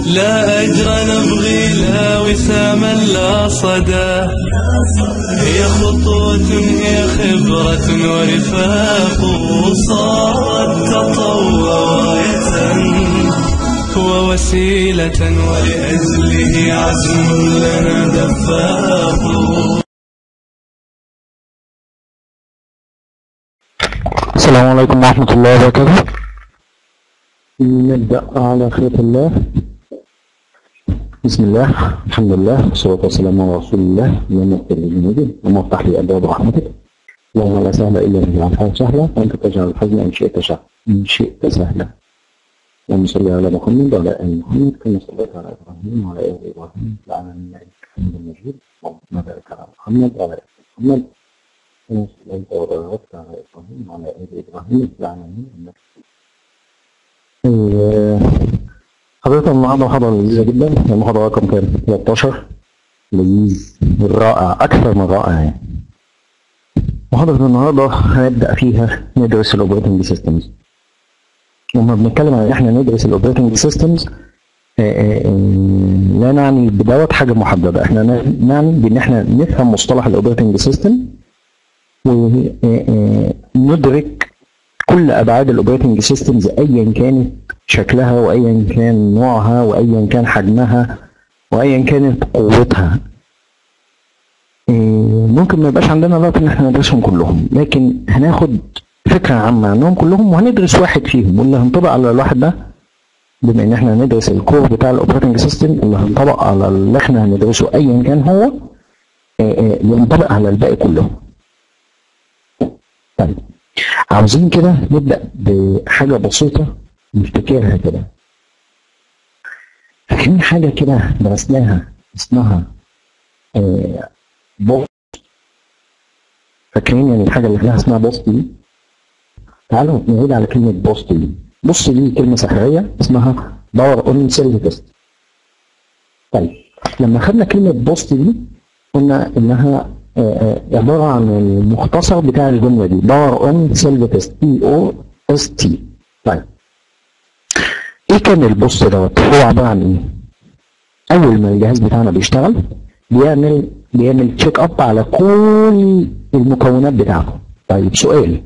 لا أجر نبغي لا وساما لا صدى هي خطوة هي خبرة ورفاق صارت تطوع راية ووسيلة ولأجله عزم لنا دفاق السلام عليكم ورحمة الله وبركاته نبدأ على خير الله بسم الله الحمد لله والصلاة والسلام على رسول الله اللهم اغفر لي ذنوبي اللهم افتح لي أبواب رحمتك اللهم لا سهل إلا ما جعلته سهلا وأنت تجعل الحزن إن شئت سهلا إن شئت سهلا اللهم صل على محمد وعلى آل محمد كما صليت على إبراهيم وعلى آل إبراهيم في العالمين إنك حميد مجيد اللهم بارك على محمد وعلى آل محمد كما صليت وباركت على إبراهيم وعلى آل إبراهيم في العالمين إنك آه، حضرتك النهارده محاضرة لذيذة جدا المحاضرة رقم كام؟ 13 لذيذ رائع أكثر من رائع يعني محاضرة النهارده هنبدأ فيها ندرس الأوبريتنج سيستمز لما بنتكلم عن إن إحنا ندرس الأوبريتنج سيستمز لا نعني بدوت حاجة محددة إحنا نعني بإن إحنا نفهم مصطلح الأوبريتنج سيستم وندرك كل ابعاد الاوبريتنج سيستمز ايا كانت شكلها وايا كان نوعها وايا كان حجمها وايا كانت قوتها إيه، ممكن ما يبقاش عندنا وقت ان احنا ندرسهم كلهم لكن هناخد فكره عامه عنهم كلهم وهندرس واحد فيهم واللي هنطبق على الواحد ده بما ان احنا هندرس الكور بتاع الاوبريتنج سيستم اللي هنطبق على اللي احنا هندرسه ايا كان هو إيه، إيه، ينطبق على الباقي كلهم طيب عاوزين كده نبدأ بحاجة بسيطة نفتكرها كده فاكرين حاجة كده درسناها اسمها آه بوست فاكرين يعني الحاجة اللي فيها اسمها بوست دي تعالوا نعيد على كلمة بوست دي بص دي كلمة سحرية اسمها باور اون سيلف تيست طيب لما خدنا كلمة بوست دي قلنا انها عبارة عن المختصر بتاع الجملة دي باور اون سيلف تيست بي او اس تي طيب ايه كان البوست دوت هو عبارة عن ايه اول ما الجهاز بتاعنا بيشتغل بيعمل بيعمل تشيك اب على كل المكونات بتاعته طيب سؤال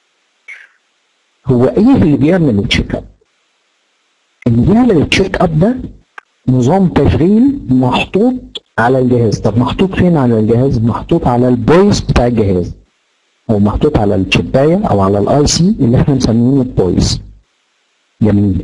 هو ايه اللي بيعمل التشيك اب اللي بيعمل التشيك اب ده نظام تشغيل محطوط على الجهاز طب محطوط فين على الجهاز محطوط على البويس بتاع الجهاز او محطوط على الشبايه او على الاي سي اللي احنا مسمينه البويس جميل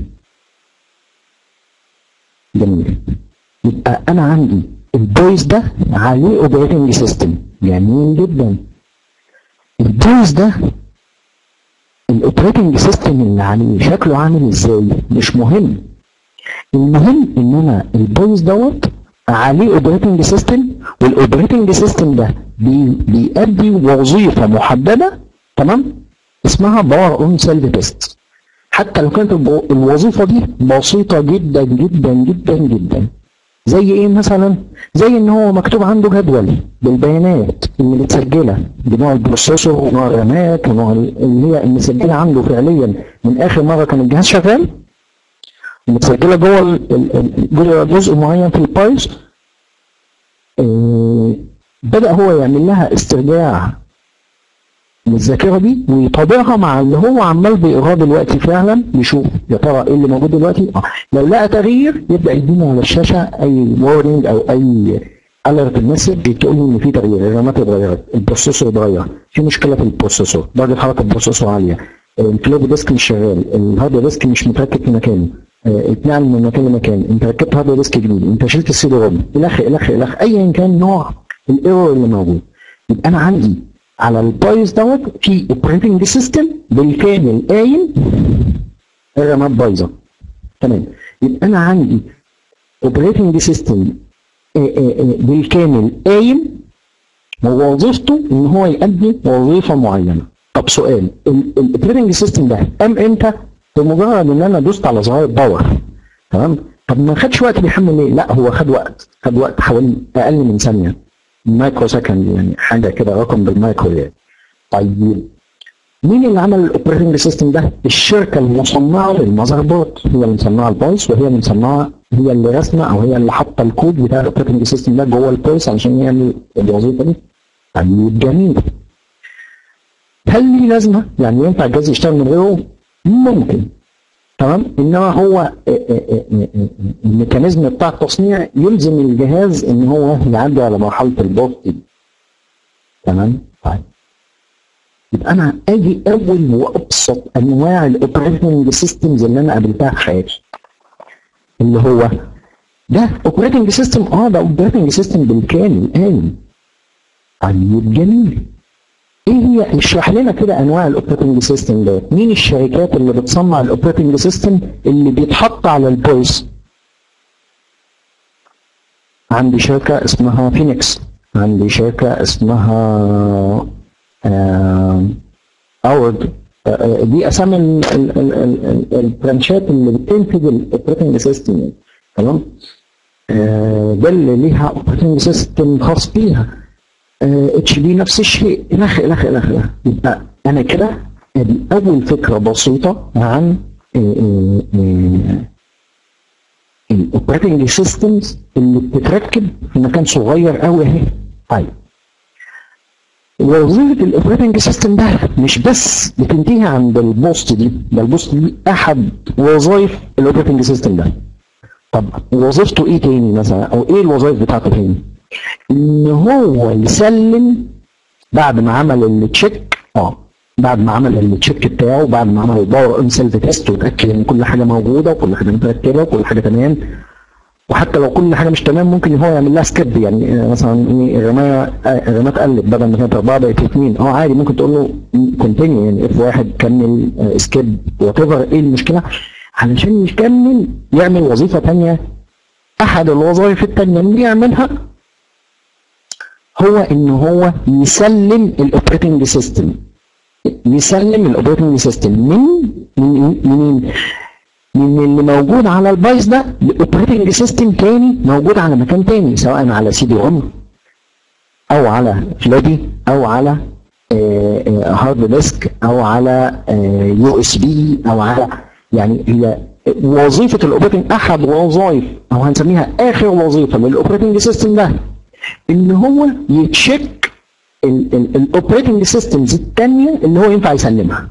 جميل يبقى انا عندي البويس ده عليه اوبريتنج سيستم جميل جدا البويس ده الاوبريتنج سيستم اللي عليه شكله عامل ازاي مش مهم المهم ان انا البويس دوت عليه اوبريتنج سيستم والاوبريتنج سيستم ده بي بيأدي وظيفه محدده تمام اسمها باور اون سيلف تيست حتى لو كانت الوظيفه دي بسيطه جدا جدا جدا جدا زي ايه مثلا زي ان هو مكتوب عنده جدول بالبيانات اللي متسجله بنوع البروسيسور ونوع الرامات ونوع اللي هي المسجله عنده فعليا من اخر مره كان الجهاز شغال متسجله جوه جوه جزء معين في البايث آه بدا هو يعمل لها استرجاع للذاكره دي ويطابقها مع اللي هو عمال بيقراه دلوقتي فعلا يشوف يا ترى ايه اللي موجود دلوقتي اه لو لقى تغيير يبدا يدينا على الشاشه اي وورنينج او اي الرت مسج تقول لي ان في تغيير الرامات اتغيرت البروسيسور اتغير في مشكله في البروسيسور درجه حراره البروسيسور عاليه الفلوبي ديسك مش شغال الهارد ديسك مش متركب في مكانه اتنقل من مكان لمكان انت ركبت هارد ديسك جديد انت شلت السي دي روم الخ الخ الخ ايا كان نوع الايرور اللي موجود يبقى انا عندي على البايظ دوت في اوبريتنج سيستم بالكامل قايم الرامات بايظه تمام يبقى انا عندي اوبريتنج سيستم بالكامل قايم ووظيفته ان هو يؤدي وظيفه معينه طب سؤال الاوبريتنج سيستم ده قام امتى؟ بمجرد ان انا دوست على زرار باور تمام طب ما خدش وقت بيحمل ليه؟ لا هو خد وقت خد وقت حوالي اقل من ثانيه مايكرو سكند يعني حاجه كده رقم بالمايكرو يعني طيب مين اللي عمل الاوبريتنج سيستم ده؟ الشركه المصنعه للمذر بورد هي اللي مصنعه البايس وهي اللي مصنعه هي اللي رسمه او هي اللي حاطه الكود بتاع الاوبريتنج سيستم ده جوه البايس علشان يعمل الوظيفه دي. طيب جميل. هل ليه لازمه؟ يعني ينفع الجهاز يشتغل من غيره؟ ممكن. تمام؟ انما هو الميكانيزم بتاع التصنيع يلزم الجهاز ان هو يعدي على مرحله البورد دي. تمام؟ طيب. يبقى انا اجي اول وابسط انواع الاوبريتنج سيستمز اللي انا قابلتها في حياتي اللي هو ده اوبريتنج سيستم اه ده اوبريتنج سيستم بالكامل آمن طيب جميل ايه هي اشرح لنا كده انواع الاوبريتنج سيستم ده مين الشركات اللي بتصنع الاوبريتنج سيستم اللي بيتحط على البويس عندي شركه اسمها فينيكس عندي شركه اسمها اورد دي اسامي البرانشات اللي بتنتج الاوبريتنج سيستم تمام ده اللي ليها اوبريتنج سيستم خاص بيها اتش بي نفس الشيء الخ الخ الخ يبقى انا كده ادي اول فكره بسيطه عن الاوبريتنج سيستمز اللي بتتركب في مكان صغير قوي اهي طيب وظيفة الاوبريتنج سيستم ده مش بس بتنتهي عند البوست دي ده البوست دي احد وظائف الاوبريتنج سيستم ده طب وظيفته ايه تاني مثلا او ايه الوظائف بتاعته تاني ان هو يسلم بعد ما عمل التشيك اه بعد ما عمل التشيك بتاعه بعد ما عمل الباور ان سيلف تيست وتاكد ان كل حاجه موجوده وكل حاجه متركبه وكل حاجه تمام وحتى لو كل حاجه مش تمام ممكن هو يعمل لها سكيب يعني مثلا الرمايه الرمايه اتقلب بدل ما كانت اربعه بقت اثنين اه عادي ممكن تقول له كونتينيو يعني اف واحد كمل سكيب وات ايفر ايه المشكله علشان يكمل يعمل وظيفه ثانيه احد الوظائف الثانيه اللي يعملها هو ان هو يسلم الاوبريتنج سيستم يسلم الاوبريتنج سيستم من من منين؟ من اللي موجود على البايس ده لاوبريتنج سيستم تاني موجود على مكان تاني سواء على سي دي روم او على فلوبي او على هارد ديسك او على يو اس بي او على يعني هي وظيفه الاوبريتنج احد وظائف او هنسميها اخر وظيفه للاوبريتنج سيستم ده ان هو يتشيك الاوبريتنج سيستمز الثانيه اللي هو ينفع يسلمها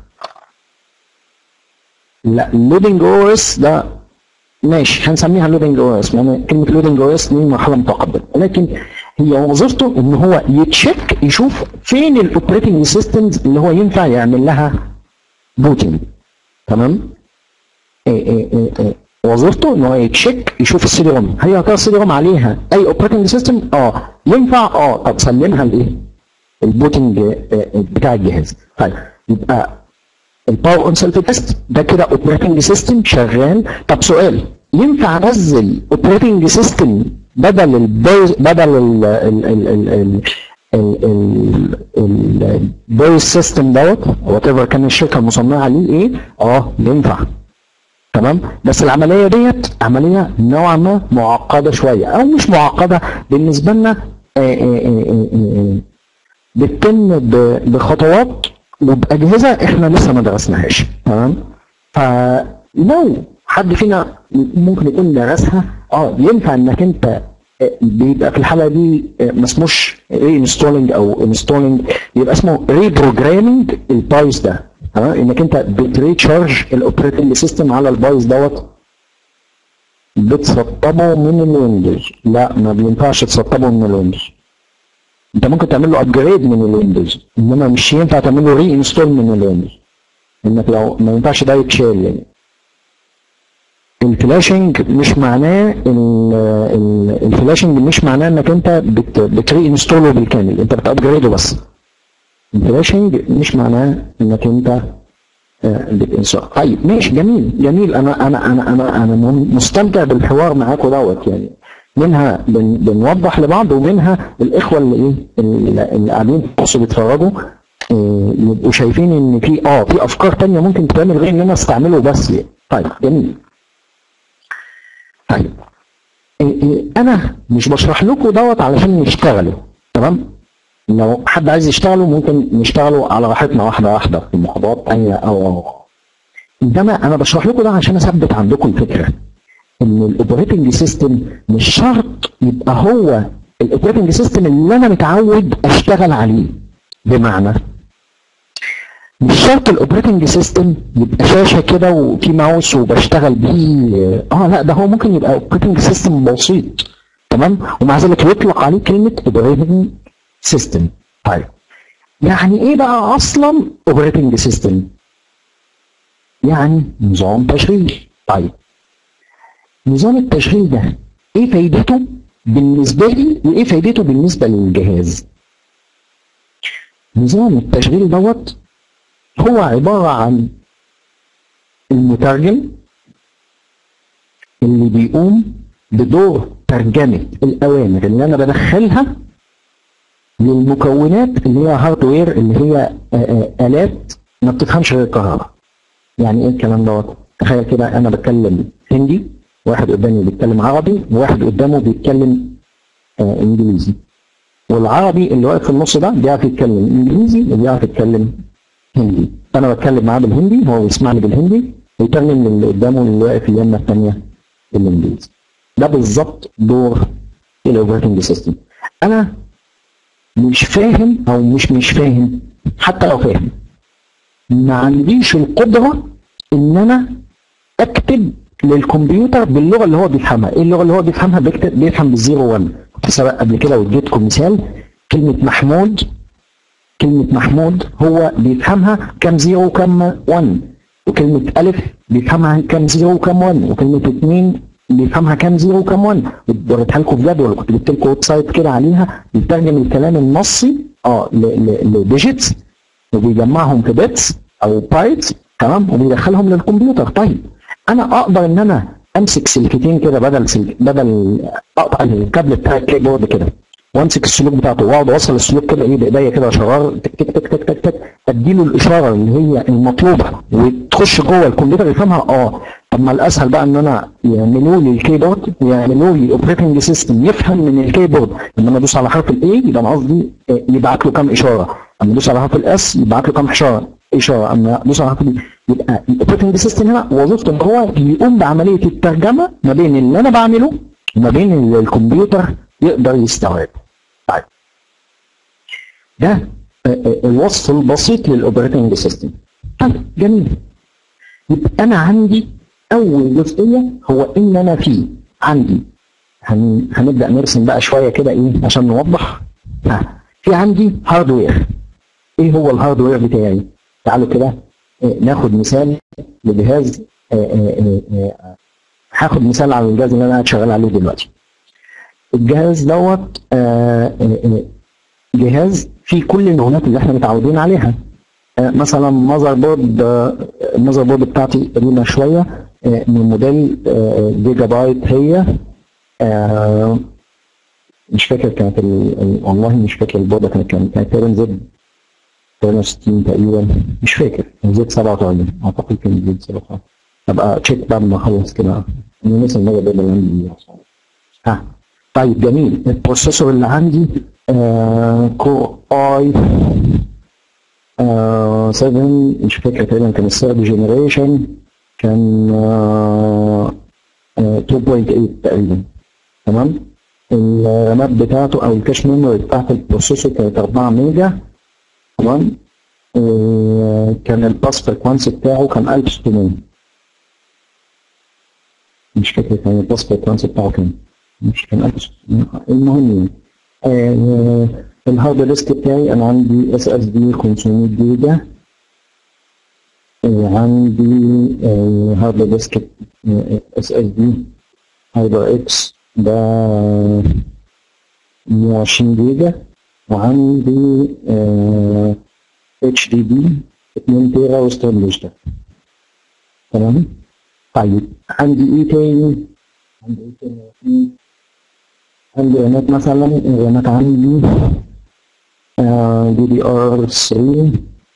لا اللودنج او اس ده ماشي هنسميها لودنج او اس يعني كلمه لودنج او اس دي مرحله متقدمه لكن هي وظيفته ان هو يتشيك يشوف فين الاوبريتنج سيستمز اللي هو ينفع يعمل لها بوتنج تمام إيه إيه إيه إيه. وظيفته ان هو يتشيك يشوف السي دي روم هل يا ترى السي دي روم عليها اي اوبريتنج سيستم اه ينفع اه طب سلمها لايه البوتنج بتاع الجهاز طيب يبقى الباور اون سيلف تيست ده كده اوبريتنج سيستم شغال طب سؤال ينفع انزل اوبريتنج سيستم بدل البوز بدل ال ال ال ال البوز سيستم دوت وات ايفر كان الشركه المصنعه ليه ايه اه ينفع تمام بس العمليه ديت عمليه نوعا ما معقده شويه او مش معقده بالنسبه لنا بتتم بخطوات وباجهزه احنا لسه ما درسناهاش تمام فلو حد فينا ممكن يكون درسها اه ينفع انك انت بيبقى في الحاله دي ما اسموش ري انستولينج او انستولينج يبقى اسمه ري بروجرامينج البايس ده تمام انك انت بتريتشارج الاوبريتنج سيستم على البايس دوت بتسطبه من الويندوز لا ما بينفعش تسطبه من الويندوز انت ممكن تعمل له ابجريد من الويندوز انما مش ينفع تعمل له ري انستول من الويندوز انك لو ما ينفعش ده يتشال يعني الفلاشنج مش معناه الفلاشنج مش معناه انك انت بت بتري انستوله بالكامل انت بتابجريده بس الفلاشنج مش معناه انك انت بتنسى طيب ماشي جميل جميل انا انا انا انا انا مستمتع بالحوار معاكم دوت يعني منها بن بنوضح لبعض ومنها الاخوه اللي ايه اللي قاعدين بصوا بيتفرجوا يبقوا شايفين ان في اه في افكار تانية ممكن تعمل غير ان انا استعمله بس يعني. طيب جميل طيب إيه إيه انا مش بشرح لكم دوت علشان نشتغلوا تمام لو حد عايز يشتغلوا ممكن نشتغلوا على راحتنا واحده واحده في محاضرات تانية او او انما انا بشرح لكم ده عشان اثبت عندكم الفكره ان الاوبريتنج سيستم مش شرط يبقى هو الاوبريتنج سيستم اللي انا متعود اشتغل عليه بمعنى مش شرط الاوبريتنج سيستم يبقى شاشه كده وفي ماوس وبشتغل بيه اه لا ده هو ممكن يبقى اوبريتنج سيستم بسيط تمام ومع ذلك يطلق عليه كلمه اوبريتنج سيستم طيب يعني ايه بقى اصلا اوبريتنج سيستم يعني نظام تشغيل طيب نظام التشغيل ده ايه فايدته بالنسبه لي وايه فايدته بالنسبه للجهاز نظام التشغيل دوت هو عباره عن المترجم اللي بيقوم بدور ترجمه الاوامر اللي انا بدخلها للمكونات اللي هي هاردوير اللي هي آه، آه، الات ما بتفهمش غير الكهرباء يعني ايه الكلام دوت تخيل كده انا بتكلم هندي واحد قدامي بيتكلم عربي وواحد قدامه بيتكلم آه انجليزي والعربي اللي واقف في النص ده بيعرف يتكلم انجليزي وبيعرف يتكلم هندي انا بتكلم معاه بالهندي هو بيسمعني بالهندي ويترجم اللي قدامه اللي واقف اليمه الثانيه بالانجليزي ده بالظبط دور الاوبريتنج سيستم انا مش فاهم او مش مش فاهم حتى لو فاهم ما عنديش القدره ان انا اكتب للكمبيوتر باللغه اللي هو بيفهمها، ايه اللغه اللي هو بيفهمها؟ بيكتب بيفهم بالزيرو 1 كنت سبق قبل كده واديتكم مثال كلمه محمود كلمه محمود هو بيفهمها كام زيرو وكام 1 وكلمه الف بيفهمها كام زيرو وكام 1 وكلمه اثنين بيفهمها كام زيرو وكام 1 وريتها لكم في جدول كنت جبت لكم ويب سايت كده عليها بيترجم الكلام النصي اه لديجيتس وبيجمعهم في بيتس او بايتس تمام وبيدخلهم للكمبيوتر طيب انا اقدر ان انا امسك سلكتين كده بدل سلك بدل اقطع الكابل بتاع الكيبورد كده وامسك السلوك بتاعته واقعد اوصل السلوك كده ايه بايديا كده شرار تك تك تك تك تك تك اديله الاشاره اللي هي المطلوبه وتخش جوه الكمبيوتر يفهمها اه طب ما الاسهل بقى ان انا يعملوا لي الكيبورد ويعملوا لي اوبريتنج سيستم يفهم من الكيبورد لما انا ادوس على حرف الاي يبقى انا قصدي آه، يبعت له كام اشاره اما ادوس على حرف الاس يبعت له كام اشاره اشاره اما ادوس على حرف ال يبقى الاوبريتنج سيستم هنا وظيفته ان هو يقوم بعمليه الترجمه ما بين اللي انا بعمله وما بين اللي الكمبيوتر يقدر يستوعبه طيب ده آه، آه، الوصف البسيط للاوبريتنج سيستم طيب جميل يبقى انا عندي اول جزئيه هو ان انا في عندي هن... هنبدا نرسم بقى شويه كده ايه عشان نوضح ها. في عندي هاردوير ايه هو الهاردوير بتاعي تعالوا كده آه، ناخد مثال لجهاز آه، آه، آه، آه، هاخد مثال على الجهاز اللي انا قاعد شغال عليه دلوقتي الجهاز دوت آه، آه، آه، جهاز فيه كل المهمات اللي احنا متعودين عليها آه، مثلا ماذر بورد آه، الماذر بورد بتاعتي قديمه شويه آه، من موديل آه، جيجا بايت هي آه، مش فاكر كانت ال- ال- والله مش فاكر البوردة كانت كام كانت تقريبا زد 68 تقريبا مش فاكر كان زد 87 اعتقد كان زد 87 ابقى تشيك بعد ما اخلص كده انا نسي الموضوع ده اللي عندي ها طيب جميل البروسيسور اللي عندي آه كور اي آه 7 مش فاكر تقريبا كان الثيرد جنريشن كان آه آه 2.8 تقريبا تمام الرامات بتاعته او الكاش ميموري بتاعت البروسيسور كانت 4 ميجا تمام آه، كان الباس فريكوانسي بتاعه كان 1600 مش فاكر كان الباس فريكوانسي بتاعه كام مش كان 1600 المهم يعني آه، الهارد ديسك بتاعي انا عندي اس اس دي 500 جيجا آه، عندي آه، هارد ديسك اس اس دي هايبر اكس ده 120 جيجا وعندي اتش دي بي 2 تيرا وستورج ده تمام طيب عندي ايه تاني عندي ايه تاني عندي رامات مثلا الرامات عندي دي دي ار 3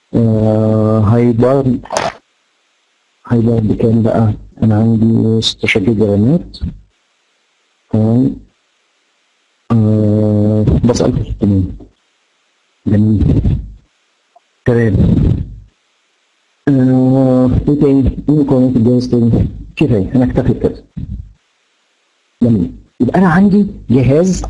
هايبر هايبر بكام بقى انا عندي 16 جيجا رامات تمام آه، بس 1600 جميل تمام آه، ايه تاني؟ ايه مكونات الجهاز تاني؟ كفايه انا اكتفي بكده جميل يبقى انا عندي جهاز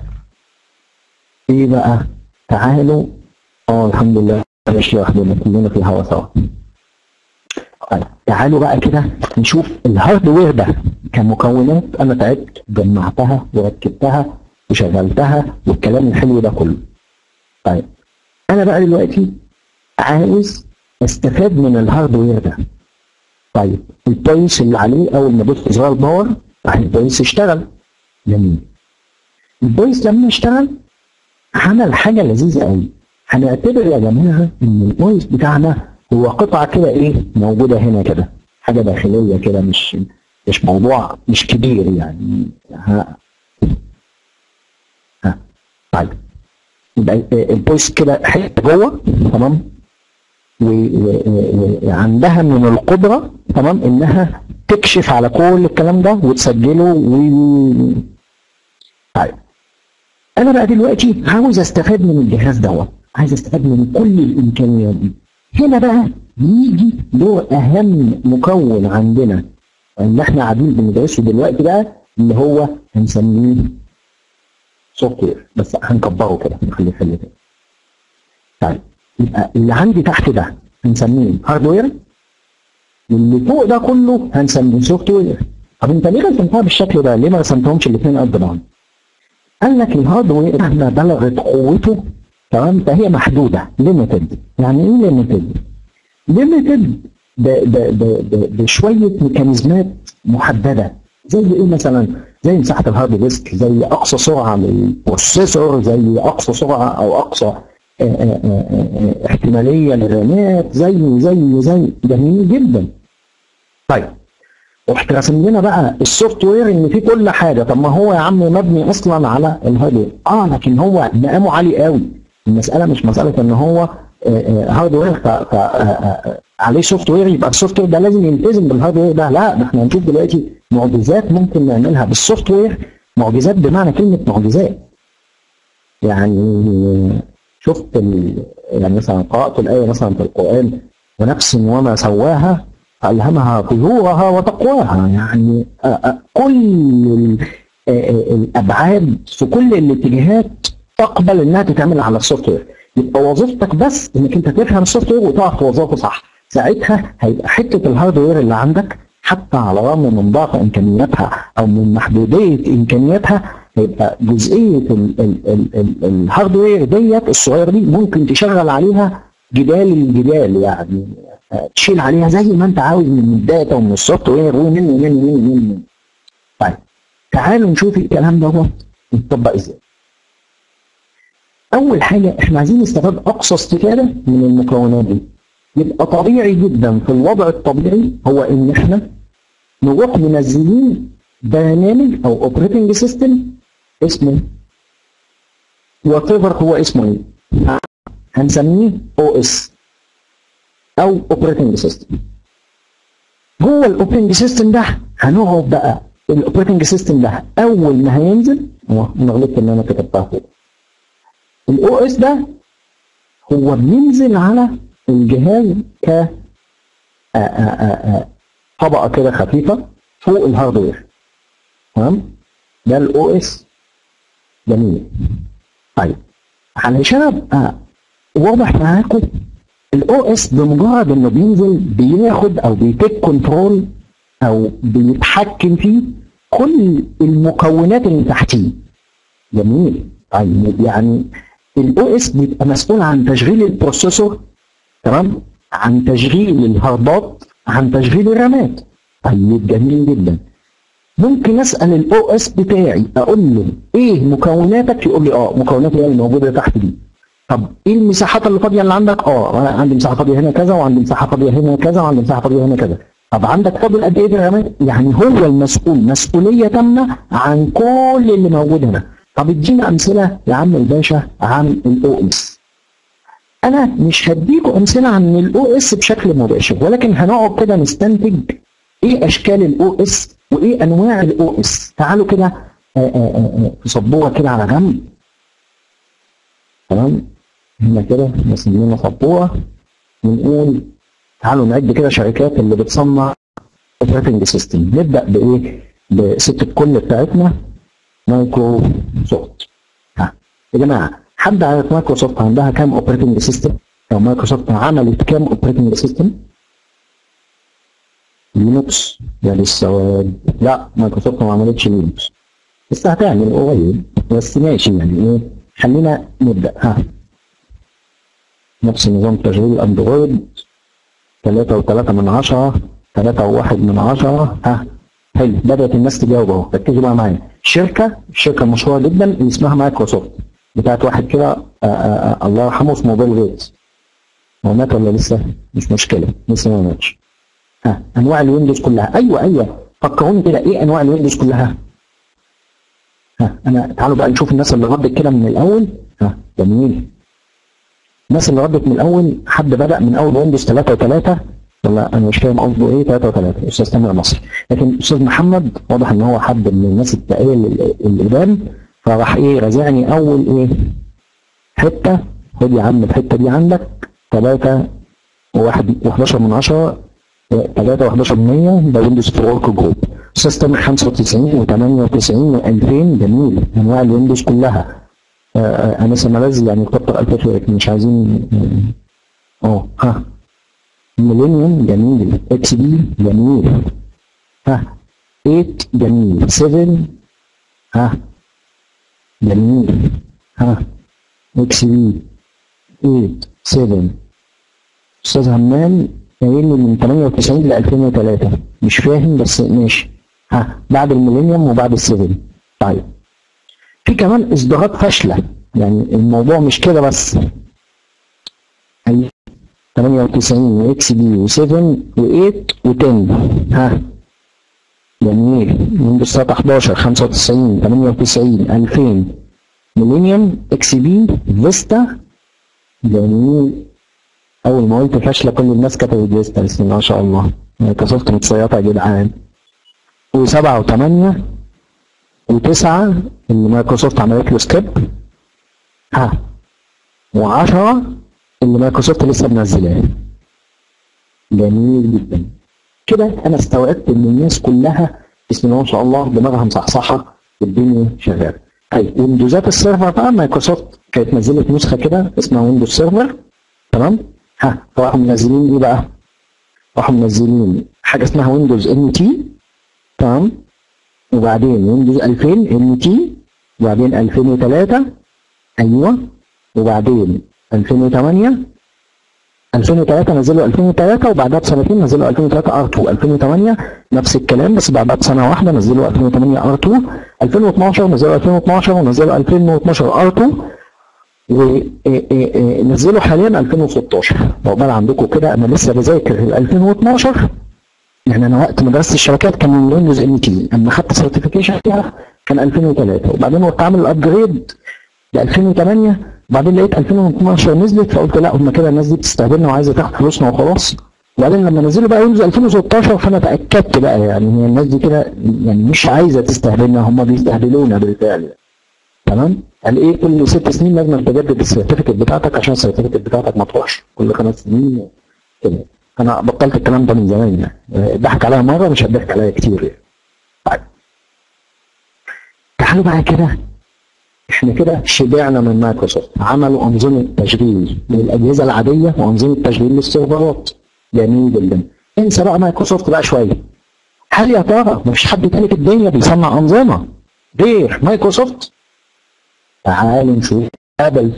ايه بقى؟ تعالوا اه الحمد لله ماشي واحدة كلنا في هوا سوا طيب تعالوا بقى كده نشوف الهاردوير ده كمكونات انا تعبت جمعتها وركبتها وشغلتها والكلام الحلو ده كله طيب انا بقى دلوقتي عاوز استفاد من الهاردوير ده طيب البوينتس اللي عليه اول ما ادوس زرار باور راح البوينتس يشتغل جميل البوينتس لما يشتغل عمل حاجه لذيذه قوي هنعتبر يا جماعه ان البوينتس بتاعنا هو قطعه كده ايه موجوده هنا كده حاجه داخليه كده مش مش موضوع مش كبير يعني ها ها طيب يبقى البويس كده حته جوه تمام وعندها من القدره تمام انها تكشف على كل الكلام ده وتسجله و طيب انا بقى دلوقتي عاوز استفاد من الجهاز دوت عايز استفاد من كل الامكانيات دي هنا بقى يجي دور اهم مكون عندنا اللي احنا قاعدين بندرسه دلوقتي بقى اللي هو هنسميه سوفت وير بس هنكبره كده نخليه حلو كده طيب يبقى اللي عندي تحت ده هنسميه هاردوير واللي فوق ده كله هنسميه سوفت وير طب انت ليه رسمتها بالشكل ده؟ ليه ما رسمتهمش الاثنين قد بعض؟ قال لك الهاردوير مهما بلغت قوته تمام فهي محدوده ليميتد يعني ايه ليميتد؟ ليميتد بشويه ميكانيزمات محدده زي ايه مثلا؟ زي مساحه الهارد ديسك زي اقصى سرعه للبروسيسور زي اقصى سرعه او اقصى آآ آآ احتماليه للرامات زي زي زي جميل جدا. طيب رحت راسم لنا بقى السوفت وير ان في كل حاجه طب ما هو يا عم مبني اصلا على الهاردوير اه لكن هو مقامه عالي قوي المساله مش مساله ان هو هاردوير عليه سوفت وير يبقى السوفت وير ده لازم يلتزم بالهاردوير ده لا ده احنا هنشوف دلوقتي معجزات ممكن نعملها بالسوفت وير معجزات بمعنى كلمه معجزات يعني شفت ال... يعني مثلا قرات الايه مثلا في القران ونفس وما سواها ألهمها فجورها وتقواها يعني كل الأبعاد في كل الاتجاهات تقبل إنها تتعمل على السوفت وير يبقى وظيفتك بس إنك أنت تفهم السوفت وير وتعرف توظفه صح ساعتها هيبقى حتة الهاردوير اللي عندك حتى على الرغم من ضعف إمكانياتها أو من محدودية إمكانياتها هيبقى جزئية الهاردوير ديت الصغيرة دي ممكن تشغل عليها جبال الجبال يعني تشيل عليها زي ما انت عاوز من الداتا ومن السوفت وير ومن ومن ومن ومن طيب تعالوا نشوف الكلام دوت يتطبق ازاي اول حاجه احنا عايزين نستفاد اقصى استفاده من المكونات دي يبقى طبيعي جدا في الوضع الطبيعي هو ان احنا نروح منزلين برنامج او اوبريتنج سيستم اسمه وات هو اسمه ايه هنسميه او اس او اوبريتنج سيستم جوه الاوبريتنج سيستم ده هنقعد بقى الاوبريتنج سيستم ده اول ما هينزل هو انا غلطت ان انا كتبتها فوق الاو اس ده هو بينزل على الجهاز ك آآ آآ طبقه كده خفيفه فوق الهاردوير تمام ده الاو اس جميل طيب علشان ابقى واضح معاكم الاو اس بمجرد انه بينزل بياخد او بيتيك كنترول او بيتحكم في كل المكونات اللي تحتيه جميل طيب يعني الاو اس بيبقى مسؤول عن تشغيل البروسيسور تمام عن تشغيل الهاردات عن تشغيل الرامات طيب جميل جدا ممكن اسال الاو اس بتاعي اقول له ايه مكوناتك يقول لي اه مكوناتي هي الموجوده تحت دي طب ايه المساحات اللي فاضيه اللي عندك؟ اه انا عندي مساحه فاضيه هنا كذا وعندي مساحه فاضيه هنا كذا وعندي مساحه فاضيه هنا كذا. طب عندك فاضل قد ايه في الرامات؟ يعني هو المسؤول مسؤوليه تامه عن كل اللي موجود هنا. طب ادينا امثله يا عم الباشا عن الاو اس. انا مش هديكم امثله عن الاو اس بشكل مباشر ولكن هنقعد كده نستنتج ايه اشكال الاو اس وايه انواع الاو اس. تعالوا كده في سبوره كده على جنب. تمام؟ هنا كده مسمينه سبوره ونقول تعالوا نعد كده شركات اللي بتصنع اوبريتنج سيستم نبدا بايه؟ بست الكل بتاعتنا مايكروسوفت ها يا جماعه حد عارف مايكروسوفت عندها كام اوبريتنج سيستم؟ او مايكروسوفت عملت كام اوبريتنج سيستم؟ لينكس يا للسواد لا مايكروسوفت ما عملتش لينكس بس هتعمل قريب بس ماشي يعني ايه خلينا نبدا ها نفس نظام تشغيل اندرويد 3 و3 من 10 3 و1 من 10 ها حلو بدات الناس تجاوب اهو ركزوا بقى معايا شركه الشركه المشهوره جدا اللي اسمها مايكروسوفت بتاعت واحد كده آه، آه، آه، الله يرحمه اسمه بيل جيتس هو مات ولا لسه؟ مش مشكله لسه ما ماتش ها انواع الويندوز كلها ايوه ايوه فكروني كده ايه انواع الويندوز كلها؟ ها انا تعالوا بقى نشوف الناس اللي ردت كده من الاول ها جميل الناس اللي ردت من الاول حد بدا من اول ويندوز 3 و3 ولا انا مش فاهم قصده ايه 3 و3 استاذ تامر مصري لكن استاذ محمد واضح ان هو حد من الناس التقيه اللي اللي قدام فراح ايه رازعني اول ايه حته خد يا عم الحته دي عندك 3 وواحد و11 من 10 3 و11 من 100 ده ويندوز فور ورك جروب استاذ تامر 95 و98 و2000 جميل انواع الويندوز كلها آه، آه، انا سملاز يعني كتر الف خيرك مش عايزين اه آه، ها ميلينيوم جميل اكس بي جميل ها 8 جميل 7 ها جميل ها اكس بي 8 7 استاذ همام قايل لي من 98 ل 2003 مش فاهم بس ماشي ها بعد الميلينيوم وبعد السيفن طيب في كمان اصدارات فاشله يعني الموضوع مش كده بس أي 98 واكس بي و7 و8 و10 ها جميل ويندوز 3 11 95 98 2000 ميلينيوم اكس بي فيستا جميل اول ما قلت فاشله كل الناس كتبت فيستا بسم الله ما شاء الله مايكروسوفت متصيطه يا جدعان وسبعة وثمانية وتسعة اللي مايكروسوفت عملت له سكيب ها وعشرة اللي مايكروسوفت لسه منزلاه جميل جدا كده انا استوعبت ان الناس كلها بسم الله ما شاء الله دماغها مصحصحه والدنيا شغاله طيب ويندوزات السيرفر بقى مايكروسوفت كانت نزلت نسخه كده اسمها ويندوز سيرفر تمام ها راحوا منزلين ايه بقى؟ راحوا منزلين حاجه اسمها ويندوز ان تي تمام وبعدين ويندوز 2000 ان تي وبعدين 2003 ايوه وبعدين 2008 2003 نزلوا 2003 وبعدها بسنتين نزلوا 2003 ار 2 2008 نفس الكلام بس بعدها بسنه واحده نزلوا 2008 ار 2 2012 نزلوا 2012 ونزلوا 2012 ار 2 ونزلوا حاليا 2016 عقبال عندكم كده انا لسه بذاكر ال 2012 يعني انا وقت ما درست الشبكات كان ويندوز ان تي اما خدت سيرتيفيكيشن فيها كان 2003 وبعدين وقت عامل الابجريد ل 2008 وبعدين لقيت 2012 نزلت فقلت لا هم كده الناس دي بتستهبلنا وعايزه تاخد فلوسنا وخلاص وبعدين لما نزلوا بقى ويندوز 2016 فانا تاكدت بقى يعني هي الناس دي كده يعني مش عايزه تستهبلنا هم بيستهبلونا بالفعل تمام قال ايه كل ست سنين لازم تجدد السيرتيفيكت بتاعتك عشان السيرتيفيكت بتاعتك ما تروحش كل خمس سنين كده انا بطلت الكلام ده من زمان يعني ضحك عليا مره مش هتضحك عليا كتير يعني طيب تعالوا بقى كده احنا كده شبعنا من مايكروسوفت عملوا انظمه تشغيل للاجهزه العاديه وانظمه تشغيل للسيرفرات جميل جدا انسى بقى مايكروسوفت بقى شويه هل يا ترى مفيش حد تاني في الدنيا بيصنع انظمه غير مايكروسوفت تعالوا نشوف ابل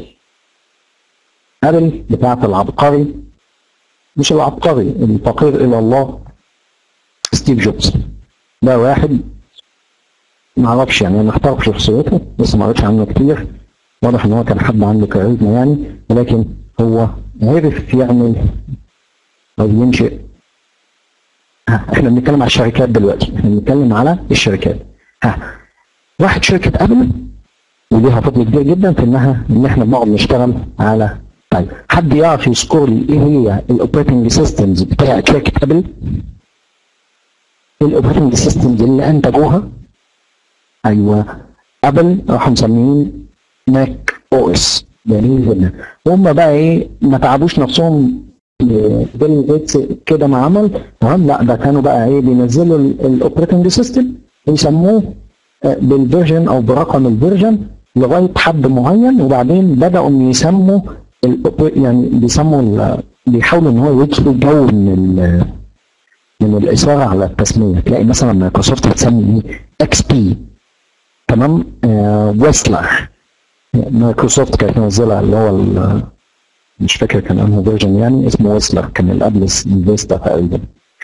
ابل بتاعت العبقري مش العبقري الفقير الى الله ستيف جوبز ده واحد ما اعرفش يعني انا اختار في شخصيته بس ما قريتش عنه كتير واضح ان هو كان حد عنده كاريزما يعني ولكن هو عرف يعمل او ينشئ ها احنا بنتكلم على الشركات دلوقتي احنا بنتكلم على الشركات ها واحد شركه ابل وليها فضل كبير جدا في انها ان احنا بنقعد نشتغل على طيب حد يعرف يذكر لي ايه هي الاوبريتنج سيستمز بتاعت شركه ابل؟ الاوبريتنج سيستمز اللي انتجوها ايوه ابل راحوا مسميين ماك او اس جميل جدا هم بقى ايه ما تعبوش نفسهم بيل جيتس كده ما عمل تمام لا ده كانوا بقى ايه بينزلوا الاوبريتنج سيستم يسموه آه، بالفيرجن او برقم الفيرجن لغايه حد معين وبعدين بداوا إن يسموا الأوبر- يعني بيسموا ال- بيحاولوا ان هو يدخلوا جو من ال من الاصرار على التسميه تلاقي مثلا مايكروسوفت بتسمي ايه اكس بي تمام آه ويسلر مايكروسوفت كانت منزله اللي هو ال- مش فاكر كان انه فيرجن يعني اسمه ويسلر كان اللي قبل الفيستا تقريبا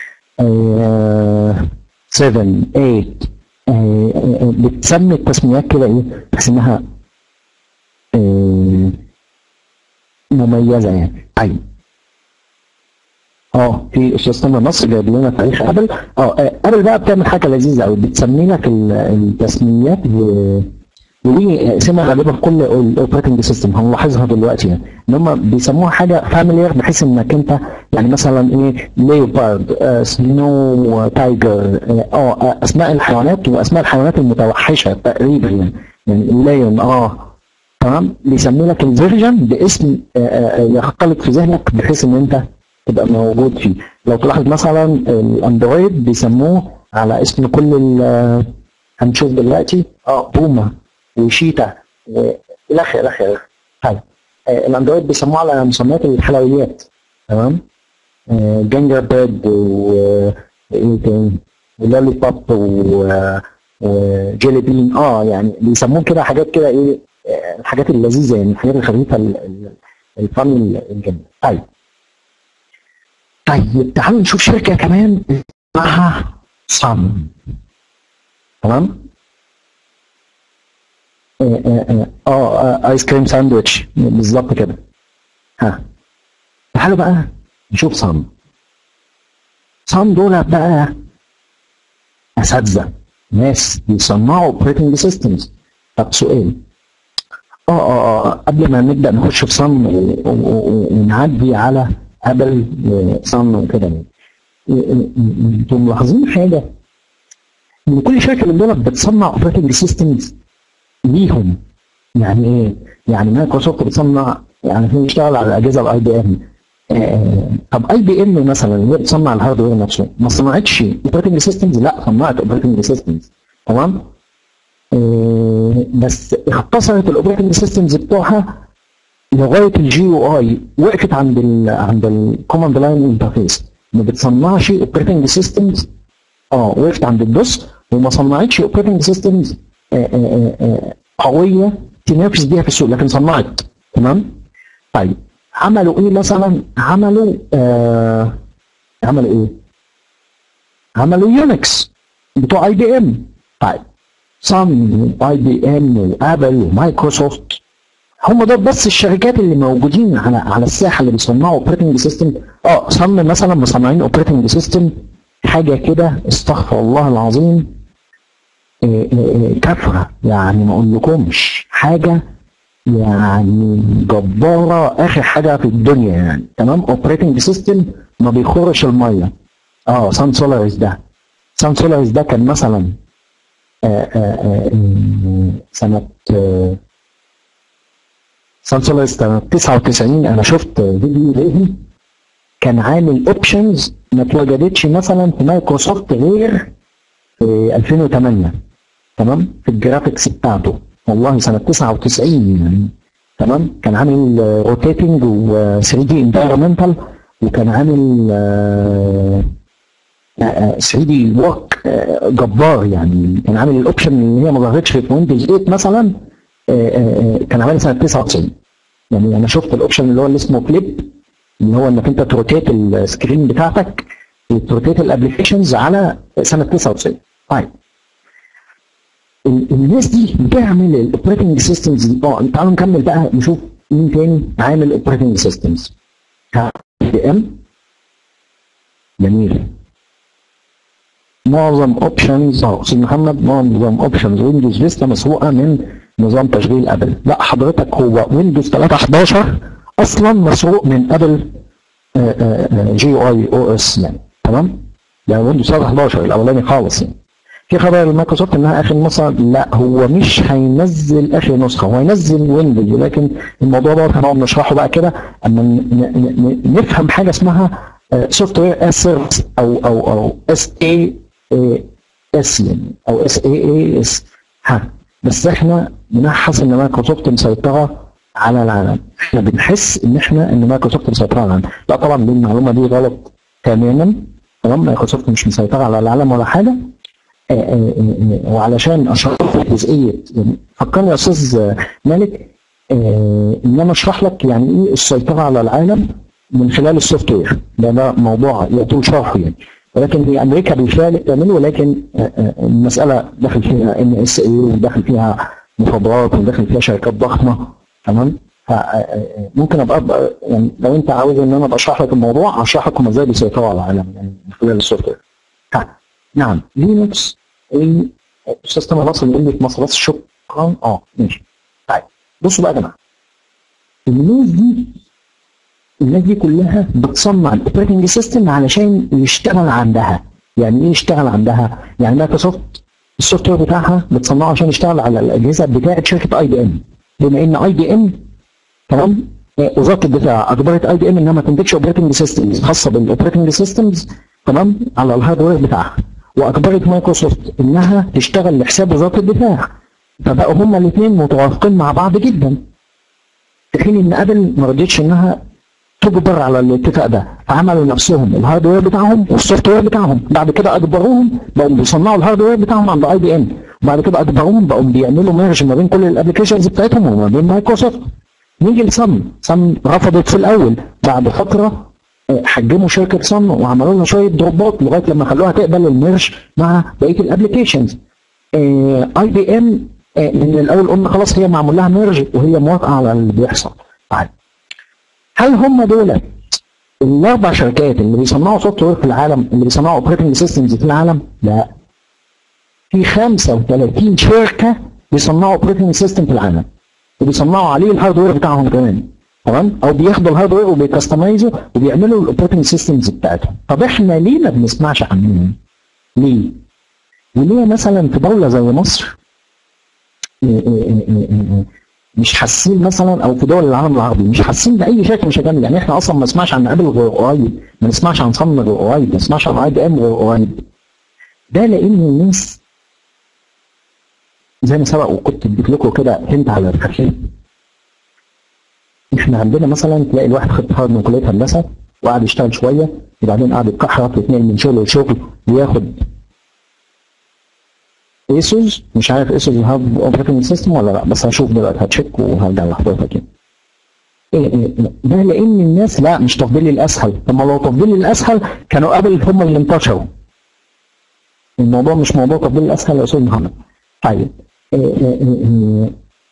آه 7 8 آه، آه، بتسمي التسميات كده ايه بحيث انها آه، مميزه يعني طيب اه في استاذ تامر مصر جايب لنا تاريخ ابل اه آه، ابل بقى بتعمل حاجه لذيذه قوي بتسمي لك ال- التسميات و- ودي سمة غالبا في كل الاوبريتنج سيستم هنلاحظها دلوقتي يعني ان هم بيسموها حاجه فاميليار بحيث انك انت يعني مثلا ايه ليوبارد آه سنو تايجر اه آه، اسماء الحيوانات واسماء الحيوانات المتوحشه تقريبا يعني يعني ليون اه تمام بيسمي لك الفيرجن باسم آه، آه، يختلط في ذهنك بحيث ان انت تبقى موجود فيه لو تلاحظ مثلا الاندرويد بيسموه على اسم كل ال- هنشوف دلوقتي اه بوما وشيتا والى اخره الى اخره طيب آه، الاندرويد بيسموه على مسميات الحلويات تمام آه، جينجر بريد و ايه تاني ولولي بوب و- وجيلي بين اه يعني بيسموه كده حاجات كده ايه آه، الحاجات اللذيذه يعني الحاجات الخفيفه ال- ال- الفن الجميل طيب طيب تعالوا نشوف شركه كمان اسمها صن تمام اه اه اه آه، ايس كريم ساندويتش بالظبط كده ها تعالوا بقى نشوف صن صن دول بقى اساتذه ناس بيصنعوا اوبريتنج سيستمز طب سؤال اه اه اه قبل ما نبدا نخش في صن و- و- و- ونعدي على ابل وصن وكده يعني انتم ملاحظين حاجه ان كل شركه من دول بتصنع اوبريتنج سيستمز ليهم يعني ايه؟ يعني مايكروسوفت بتصنع يعني في بيشتغل على الاجهزه الاي بي ام طب اي بي ام مثلا اللي هي بتصنع الهاردوير نفسه ما صنعتش اوبريتنج سيستمز لا صنعت اوبريتنج سيستمز تمام آه، بس اختصرت الاوبريتنج سيستمز بتوعها لغايه الجي يو اي وقفت عند ال عند الكوماند لاين انترفيس ما بتصنعش اوبريتنج سيستمز اه وقفت عند الدوس وما صنعتش اوبريتنج سيستمز قويه تنافس بيها في السوق لكن صنعت تمام طيب عملوا ايه مثلا عملوا آه عملوا ايه عملوا يونكس بتوع اي بي ام طيب صن اي بي ام وابل ومايكروسوفت هم دول بس الشركات اللي موجودين على على الساحه اللي بيصنعوا اوبريتنج سيستم اه صن مثلا مصنعين اوبريتنج سيستم حاجه كده استغفر الله العظيم إيه إيه إيه كفره يعني ما اقولكمش حاجه يعني جباره اخر حاجه في الدنيا يعني تمام اوبريتنج سيستم ما بيخرش الميه اه سان سولاريس ده سان سولاريس ده كان مثلا آه آه آه سنه آه سان سولاريس سنه 99 انا شفت فيديو ليه كان عامل اوبشنز ما اتوجدتش مثلا في مايكروسوفت غير في 2008 تمام في الجرافيكس بتاعته والله سنه 99 يعني تمام كان عامل روتيتنج و 3 دي انفيرمنتال وكان عامل 3 دي ورك جبار يعني كان عامل الاوبشن اللي هي ما ظهرتش في ويندوز 8 مثلا آه، آه، كان عاملها سنه 99 يعني انا شفت الاوبشن اللي هو اللي اسمه فليب اللي هو انك انت تروتيت السكرين بتاعتك وتروتيت الابلكيشنز على سنه 99 طيب ال- الناس دي بتعمل الاوبريتنج سيستمز دي اه تعالوا نكمل بقى نشوف مين تاني عامل اوبريتنج سيستمز بي ام جميل معظم اوبشنز اه استاذ محمد معظم اوبشنز ويندوز فيستا مسروقه من نظام تشغيل ابل لا حضرتك هو ويندوز 3.11 اصلا مسروق من ابل جي او اي او اس يعني تمام يعني ويندوز 3.11 الاولاني خالص يعني في خبر المايكروسوفت انها اخر نسخه لا هو مش هينزل اخر نسخه هو هينزل ويندوز ولكن الموضوع ده هنقعد نشرحه بقى كده اما ن- ن- ن- نفهم حاجه اسمها سوفت وير اس او او او اس اي اس يعني او اس اي اي اس ها بس احنا بنحس ان مايكروسوفت مسيطره على العالم احنا بنحس ان احنا ان مايكروسوفت مسيطره على العالم لا طبعا دي المعلومه دي غلط تماما تمام مايكروسوفت مش مسيطره على العالم ولا حاجه آه، آه، آه، وعلشان اشرح لك جزئيه يعني فكرني يا استاذ آه، مالك آه، ان انا اشرح لك يعني ايه السيطره على العالم من خلال السوفت وير ده ده موضوع يطول شرحه يعني ولكن هي امريكا بالفعل بتعمله ولكن آه، آه، المساله داخل فيها ان اس اي وداخل فيها مخابرات وداخل فيها شركات ضخمه تمام ف- آه، آه، ممكن ابقى أبقى يعني لو انت عاوز ان انا ابقى اشرح لك الموضوع اشرح لكم ازاي بيسيطروا على العالم يعني من خلال السوفت وير ها، نعم لينكس ايه استاذ تامر مصر بيقول لي في مصر بس شكرا اه ماشي طيب بصوا بقى يا جماعه الناس دي الناس دي كلها بتصنع الاوبريتنج سيستم علشان يشتغل عندها يعني ايه يشتغل عندها يعني مايكروسوفت السوفت وير بتاعها بتصنعه عشان يشتغل على الاجهزه بتاعه شركه اي بي ام بما ان اي بي ام تمام آه، وزاره الدفاع اجبرت اي بي ام انها ما تنتجش اوبريتنج سيستمز خاصه بالاوبريتنج سيستمز تمام على الهاردوير بتاعها واجبرت مايكروسوفت انها تشتغل لحساب وزاره الدفاع فبقوا هما الاثنين متوافقين مع بعض جدا في حين ان ابل ما رضيتش انها تجبر على الاتفاق ده فعملوا نفسهم الهاردوير بتاعهم والسوفت وير بتاعهم بعد كده اجبروهم بقوا بيصنعوا الهاردوير بتاعهم عند اي بي ام وبعد كده اجبروهم بقوا بيعملوا ميرج ما بين كل الابلكيشنز بتاعتهم وما بين مايكروسوفت نيجي لصن صن رفضت في الاول بعد فتره آه، حجموا شركه صن وعملوا لها شويه دروبات لغايه لما خلوها تقبل الميرج مع بقيه الابلكيشنز اي بي ام من الاول قلنا خلاص هي معمول لها ميرج وهي موافقه على اللي بيحصل طيب هل هم دول الاربع شركات اللي بيصنعوا سوفت وير في العالم اللي بيصنعوا اوبريتنج سيستمز في العالم؟ لا في 35 شركه بيصنعوا اوبريتنج سيستم في العالم وبيصنعوا عليه الهاردوير بتاعهم كمان تمام او بياخدوا الهاردوير وبيكستمايزوا وبيعملوا الاوبريتنج سيستمز بتاعتهم طب احنا ليه ما بنسمعش عنهم؟ ليه؟ وليه مثلا في دوله زي مصر إيه إيه إيه إيه إيه مش حاسين مثلا او في دول العالم العربي مش حاسين باي شكل مش هتعمل يعني احنا اصلا ما نسمعش عن ابل غير قريب ما نسمعش عن صن غير قريب ما نسمعش عن اي بي ام غير قريب ده لان الناس زي ما سبق وكنت اديت لكم كده هنت على الخفيف احنا عندنا مثلا تلاقي الواحد خد تخرج من كليه هندسه وقعد يشتغل شويه وبعدين قعد يتكحرت ويتنقل من شغل لشغل وياخد ايسوس مش عارف ايسوس هاب اوبريتنج سيستم ولا لا بس هشوف دلوقتي هتشيك وهرجع لحضرتك يعني. إيه إيه إيه. ده لان الناس لا مش تفضيلي الاسهل طب ما لو تفضيلي الاسهل كانوا قبل هم اللي انتشروا الموضوع مش موضوع تفضيل الاسهل يا استاذ محمد طيب إيه إيه إيه إيه.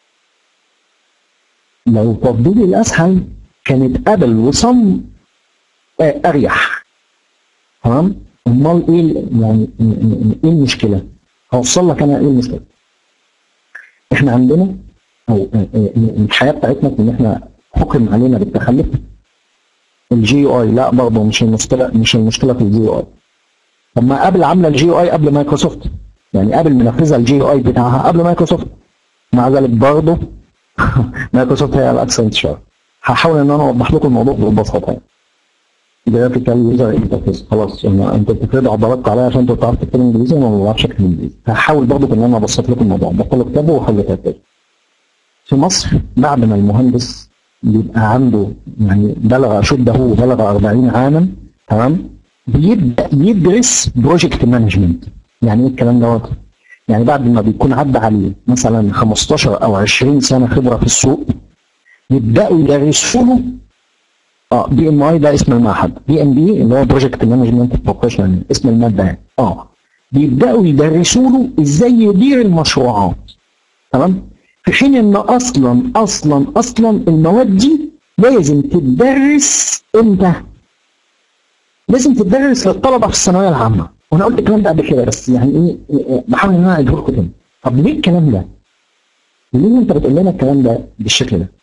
لو تفضيلي الاسهل كانت ابل وصم آه، اريح تمام امال ايه ال- يعني ايه المشكله؟ هوصل لك انا ايه المشكله؟ احنا عندنا او آه، آه، الحياه بتاعتنا ان احنا حكم علينا بالتخلف الجي يو اي لا برضه مش المشكله مش المشكله في الجي يو اي طب ما قبل عامله الجي يو اي قبل مايكروسوفت يعني قبل منفذه الجي يو اي بتاعها قبل مايكروسوفت مع ذلك برضه مايكروسوفت هي الاكثر انتشار هحاول ان انا اوضح لكم الموضوع ببساطه يعني جرافيكال يوزر انترفيس خلاص يعني انت بتفرض عضلاتك عليا عشان انت بتعرف تتكلم انجليزي وانا ما بعرفش اتكلم انجليزي هحاول برضه ان انا ابسط لكم الموضوع بطل كتابه وحل كتابه في مصر بعد ما المهندس بيبقى عنده يعني بلغ اشده وبلغ 40 عاما تمام بيبدا يدرس بروجكت مانجمنت يعني ايه الكلام دوت؟ يعني بعد ما بيكون عدى عليه مثلا 15 او 20 سنه خبره في السوق يبداوا يدرسوا له اه بي ام اي ده اسم المعهد بي ام بي اللي هو بروجكت مانجمنت بروفيشنال اسم الماده يعني اه بيبداوا يدرسوا له ازاي يدير المشروعات تمام في حين ان اصلا اصلا اصلا المواد دي لازم تدرس امتى؟ لازم تدرس للطلبه في الثانويه العامه وانا قلت الكلام ده قبل كده بس يعني ايه إيه، بحاول ان انا اعيده لكم تاني طب ليه الكلام ده؟ ليه انت بتقول لنا الكلام ده بالشكل ده؟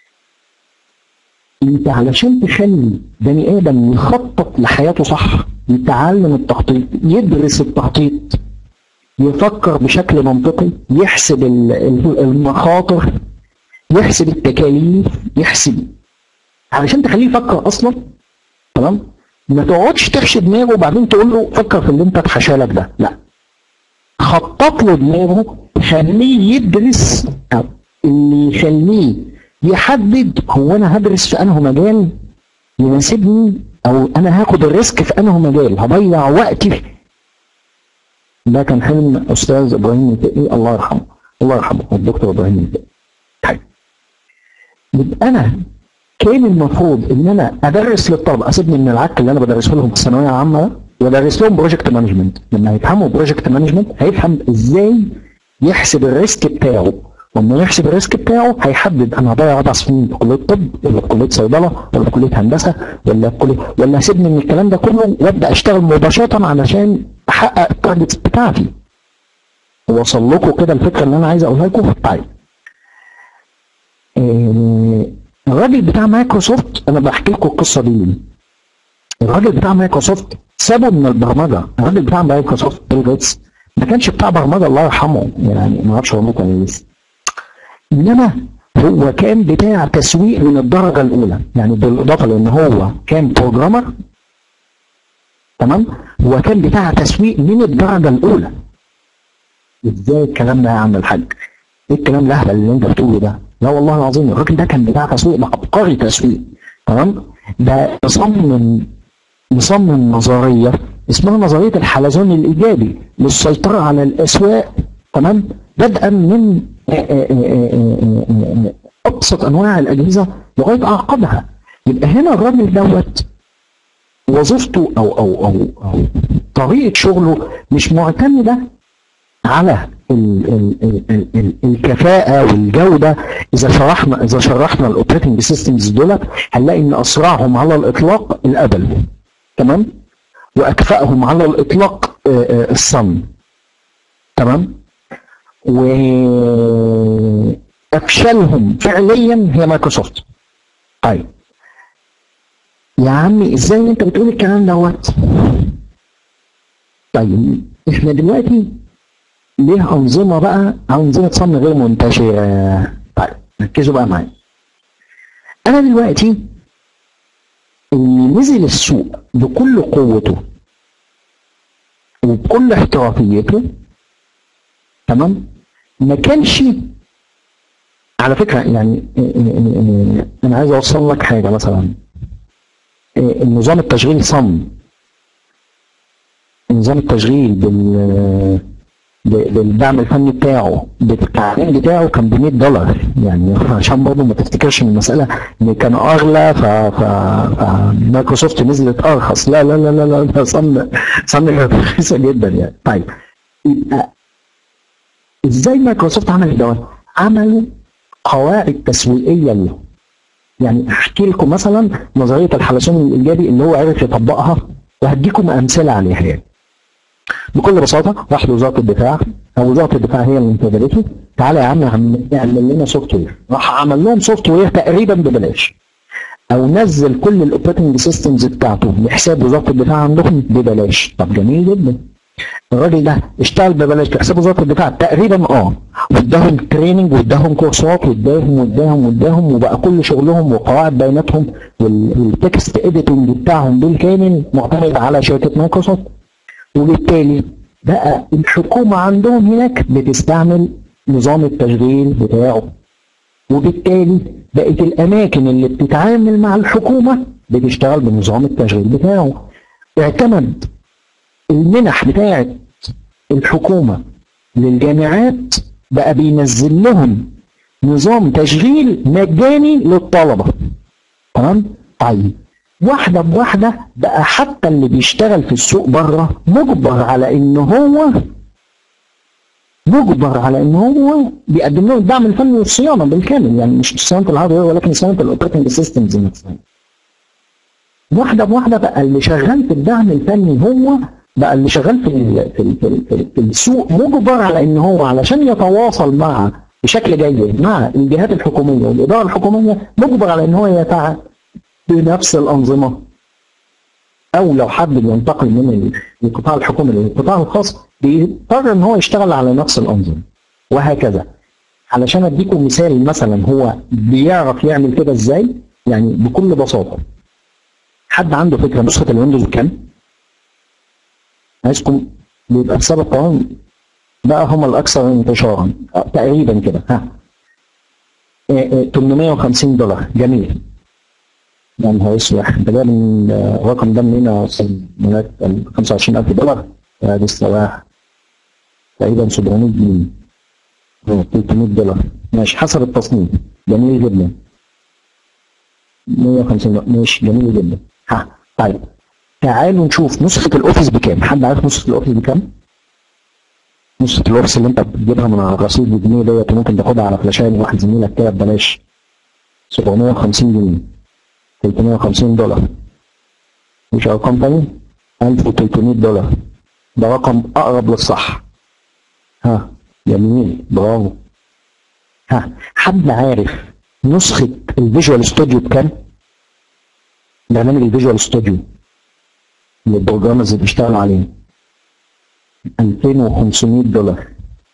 انت علشان تخلي بني ادم يخطط لحياته صح يتعلم التخطيط يدرس التخطيط يفكر بشكل منطقي يحسب ال- ال- المخاطر يحسب التكاليف يحسب علشان تخليه يفكر اصلا تمام ما تقعدش تحشي دماغه وبعدين تقول له فكر في اللي انت اتحشالك ده لا خطط له دماغه خليه يدرس أو اللي يخليه يحدد هو انا هدرس في انه مجال يناسبني او انا هاخد الريسك في انه مجال هضيع وقتي في ده كان حلم استاذ ابراهيم الفقي الله يرحمه الله يرحمه الدكتور ابراهيم الفقي طيب يبقى انا كان المفروض ان انا ادرس للطلبه اسيبني من العك اللي انا بدرسه لهم في الثانويه العامه ده وادرس لهم بروجكت مانجمنت لما هيفهموا بروجكت مانجمنت هيفهم ازاي يحسب الريسك بتاعه لما يحسب الريسك بتاعه هيحدد انا هضيع اربع سنين في كليه طب ولا في كليه صيدله ولا في كليه هندسه ولا في كليه ولا هسيبني من الكلام ده كله وابدا اشتغل مباشره علشان احقق التارجتس بتاعتي وصل لكم كده الفكره اللي انا عايز اقولها لكم طيب آه، الراجل بتاع مايكروسوفت انا بحكي لكم القصه دي ليه الراجل بتاع مايكروسوفت سابه من البرمجه الراجل بتاع مايكروسوفت بيل جيتس ما كانش بتاع برمجه الله يرحمه يعني ما اعرفش اقول لكم ولا لسه انما هو كان بتاع تسويق من الدرجه الاولى يعني بالاضافه لان هو كان بروجرامر تمام هو كان بتاع تسويق من الدرجه الاولى ازاي الكلام ده يا عم الحاج ايه الكلام الاهبل اللي انت بتقوله ده لا والله العظيم الراجل ده كان بتاع تسويق ده عبقري تسويق تمام ده مصمم مصمم نظريه اسمها نظريه الحلزون الايجابي للسيطره على الاسواق تمام بدءا من آه، آه، آه، آه، آه، ابسط انواع الاجهزه لغايه اعقدها يبقى هنا الراجل دوت وظيفته او او او او طريقه شغله مش معتمده على ال ال ال ال ال الكفاءة والجودة إذا شرحنا إذا شرحنا الأوبريتنج سيستمز دولت هنلاقي إن أسرعهم على الإطلاق الأبل تمام وأكفأهم على الإطلاق آه، آه، الصن تمام وأفشلهم فعليا هي مايكروسوفت طيب يا عمي ازاي انت بتقول الكلام دوت طيب احنا دلوقتي ليه أنظمة بقى أنظمة صن غير منتشرة طيب ركزوا بقى معايا أنا دلوقتي اللي نزل السوق بكل قوته وبكل احترافيته تمام ما كانش على فكرة يعني إيه إيه إيه أنا عايز أوصل لك حاجة مثلا النظام التشغيل صم نظام التشغيل بال بالدعم الفني بتاعه بالتعليم بتاعه كان ب 100 دولار يعني عشان برضه ما تفتكرش ان المساله ان كان اغلى ف... ف... فمايكروسوفت نزلت ارخص لا لا لا لا لا ده صن صن كانت رخيصه جدا يعني طيب يبقى ازاي مايكروسوفت عملت دوت؟ عملوا قواعد تسويقيه له يعني احكي لكم مثلا نظريه الحلزون الايجابي اللي هو عرف يطبقها وهديكم امثله عليها يعني بكل بساطه راح لوزاره الدفاع او وزاره الدفاع هي اللي انتدبته تعالى يا عم عم- اعمل لنا سوفت وير راح عمل لهم سوفت وير تقريبا ببلاش او نزل كل الاوبريتنج سيستمز بتاعته لحساب وزاره الدفاع عندهم ببلاش طب جميل جدا الراجل ده اشتغل ببلاش في حساب وزاره الدفاع تقريبا اه واداهم تريننج واداهم كورسات واداهم واداهم واداهم وبقى كل شغلهم وقواعد بياناتهم وال- والتكست اديتنج بتاعهم بالكامل معتمد على شركه مايكروسوفت وبالتالي بقى الحكومه عندهم هناك بتستعمل نظام التشغيل بتاعه وبالتالي بقت الاماكن اللي بتتعامل مع الحكومه بتشتغل بنظام التشغيل بتاعه اعتمد المنح بتاعت الحكومه للجامعات بقى بينزل لهم نظام تشغيل مجاني للطلبه تمام طيب واحده بواحده بقى حتى اللي بيشتغل في السوق بره مجبر على ان هو مجبر على ان هو بيقدم لهم الدعم الفني والصيانه بالكامل يعني مش صيانه الهاردوير ولكن صيانه الاوبريتنج سيستمز نفسها. واحده بواحده بقى اللي شغال في الدعم الفني هو بقى اللي شغال في ال- في ال- في, ال- في, ال- في السوق مجبر على ان هو علشان يتواصل مع بشكل جيد مع الجهات الحكوميه والاداره الحكوميه مجبر على ان هو يتع بنفس الانظمه او لو حد بينتقل من القطاع الحكومي للقطاع الخاص بيضطر ان هو يشتغل على نفس الانظمه وهكذا علشان اديكم مثال مثلا هو بيعرف يعمل كده ازاي يعني بكل بساطه حد عنده فكره نسخه الويندوز بكام؟ عايزكم بيبقى بسبب قوانين بقى هم الاكثر انتشارا آه، تقريبا كده ها آه، آه، 850 دولار جميل يا نهار اسود ده جايب من- آه، الرقم ده منين يا استاذ ملاك 25000 دولار آه، دي استواء تقريبا 700 جنيه آه، 300 دولار ماشي حسب التصنيف جميل جدا 150 دولار ماشي جميل جدا ها طيب تعالوا نشوف نسخة الأوفيس بكام؟ حد عارف نسخة الأوفيس بكام؟ نسخة الأوفيس اللي أنت بتجيبها من على الرصيد بجنيه ديت وممكن تاخدها على فلاشاية من واحد زميلك كده ببلاش 750 جنيه 350 دولار مش أرقام تانية 1300 دولار ده رقم أقرب للصح ها جميل برافو ها حد عارف نسخة الفيجوال ستوديو بكام؟ برنامج الفيجوال ستوديو اللي البروجرامرز اللي بيشتغلوا عليه 2500 دولار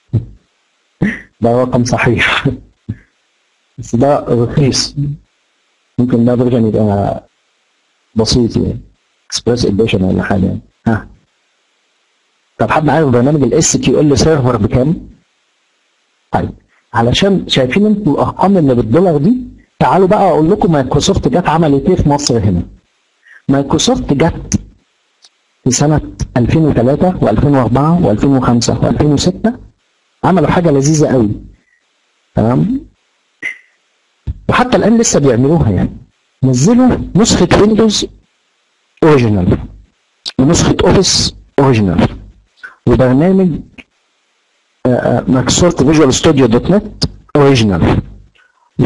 ده رقم صحيح بس ده رخيص ممكن ده فيرجن يبقى بسيط يعني اكسبريس اديشن ولا حاجه يعني. ها طب حد عارف برنامج الاس كيو ال سيرفر بكام؟ طيب علشان شايفين انتوا الارقام اللي بالدولار دي تعالوا بقى اقول لكم مايكروسوفت جت عملت ايه في مصر هنا مايكروسوفت جت في سنة 2003 و2004 و2005 و2006 عملوا حاجة لذيذة قوي تمام وحتى الآن لسه بيعملوها يعني نزلوا نسخة ويندوز اوريجينال ونسخة اوفيس اوريجينال وبرنامج مايكروسوفت فيجوال ستوديو دوت نت اوريجينال و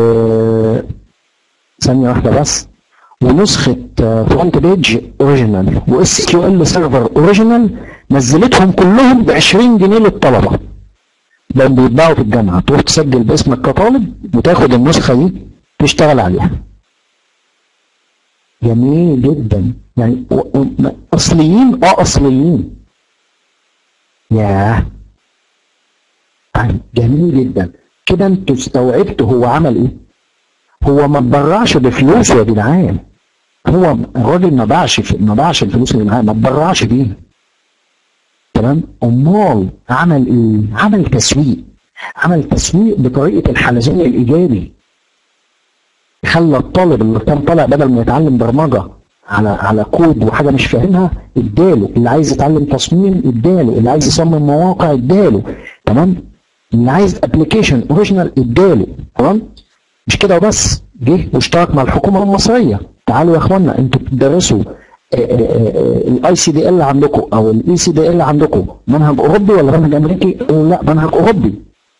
ثانية واحدة بس ونسخة فرونت بيج اوريجينال واس كيو ال سيرفر اوريجينال نزلتهم كلهم ب 20 جنيه للطلبة ده بيتباعوا في الجامعة تروح تسجل باسمك كطالب وتاخد النسخة دي تشتغل عليها جميل جدا يعني و- و- اصليين اه اصليين ياه يعني جميل جدا كده انتوا استوعبتوا هو عمل ايه هو ما اتبرعش بفلوسه يا جدعان هو الراجل ما باعش في- ما باعش الفلوس اللي معاه ما اتبرعش بيها تمام امال عمل ايه عمل تسويق عمل تسويق بطريقه الحلزون الايجابي خلى الطالب اللي كان طالع بدل ما يتعلم برمجه على على كود وحاجه مش فاهمها اداله اللي عايز يتعلم تصميم اداله اللي عايز يصمم مواقع اداله تمام اللي عايز ابلكيشن اوريجينال اداله تمام مش كده وبس جه واشترك مع الحكومه المصريه تعالوا يا اخوانا انتوا بتدرسوا الاي سي دي ال عندكم او الاي سي دي ال عندكم منهج اوروبي ولا منهج امريكي؟ قالوا لا منهج اوروبي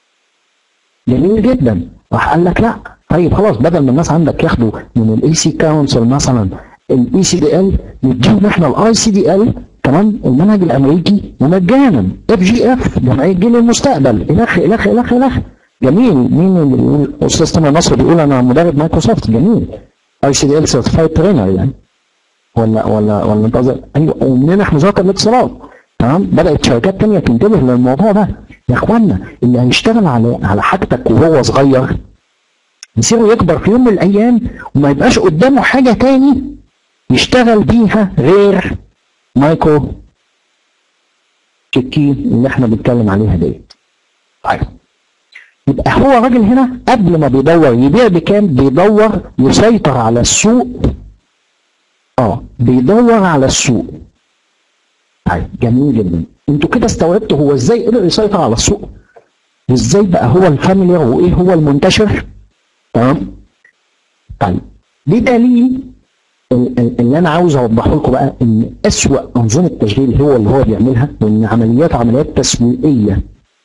جميل جدا راح قال لك لا طيب خلاص بدل ما الناس عندك ياخدوا من الاي سي كونسل مثلا الاي سي دي ال نديهم احنا الاي سي دي ال تمام المنهج الامريكي ومجانا اف جي اف جمعيه جيل المستقبل الخ الخ الخ الخ جميل مين اللي بيقول استاذ تامر نصر بيقول انا مدرب مايكروسوفت جميل اي سي دي ال سيرتيفايد ترينر يعني ولا ولا ولا انت قصدك ايوه ومنح وزاره الاتصالات تمام بدات شركات تانية تنتبه للموضوع ده يا اخوانا اللي هيشتغل على على حاجتك وهو صغير يصير يكبر في يوم من الايام وما يبقاش قدامه حاجه تاني يشتغل بيها غير مايكرو تشيكي اللي احنا بنتكلم عليها ديت طيب يبقى هو راجل هنا قبل ما بيدور يبيع بكام بيدور يسيطر على السوق اه بيدور على السوق طيب جميل جدا انتوا كده استوعبتوا هو ازاي قدر يسيطر على السوق وازاي بقى هو الفاميليار وايه هو المنتشر تمام طيب دي دليل ال- ال- اللي انا عاوز اوضحه لكم بقى ان اسوأ انظمه تشغيل هو اللي هو بيعملها وان عمليات عمليات تسويقيه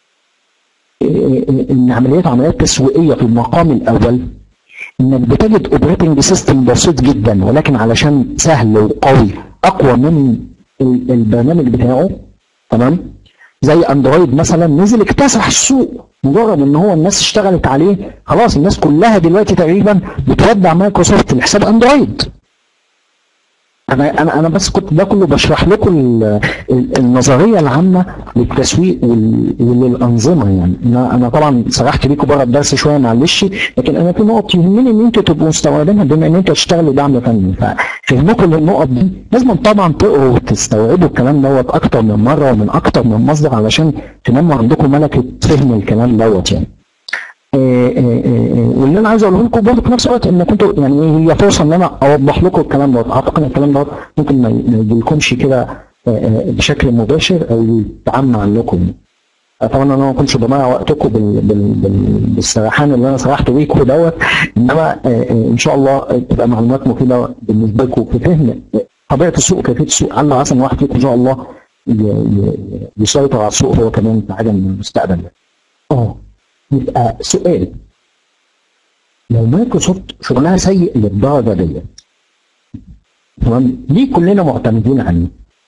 إيه- ان عمليات عمليات تسويقيه في المقام الاول انك بتجد اوبريتنج سيستم بسيط جدا ولكن علشان سهل وقوي اقوى من ال- البرنامج بتاعه تمام زي اندرويد مثلا نزل اكتسح السوق مجرد ان هو الناس اشتغلت عليه خلاص الناس كلها دلوقتي تقريبا بتودع مايكروسوفت لحساب اندرويد انا انا انا بس كنت ده كله بشرح لكم ال- ال- النظريه العامه للتسويق وال- وللانظمه يعني انا انا طبعا سرحت بيكم بره الدرس شويه معلش لكن انا في نقط يهمني ان انتوا تبقوا مستوعبينها بما ان انتوا تشتغلوا دعم فني ففهمكم للنقط دي لازم طبعا تقروا وتستوعبوا الكلام دوت اكتر من مره ومن اكتر من مصدر علشان تنموا عندكم ملكه فهم الكلام دوت يعني. آه، آه، آه، واللي انا عايز اقوله لكم برضه في نفس الوقت ان كنتوا يعني هي فرصه ان انا اوضح لكم الكلام دوت اعتقد ان الكلام دوت ممكن ما ما يجيلكمش كده آه، آه، بشكل مباشر او يتعمى عنكم طبعا انا ما كنتش بضيع وقتكم بال... بال... بال... بالسرحان اللي انا سرحت بيكم دوت انما آه، آه، ان شاء الله تبقى معلومات مفيده بالنسبه لكم في فهم طبيعه السوق وكيفيه السوق على عسى ان واحد فيكم ان شاء الله ي... ي... يسيطر على السوق هو كمان في حاجه من المستقبل اه يبقى سؤال لو مايكروسوفت شغلها سيء للدرجه ديت تمام ليه كلنا معتمدين عليه؟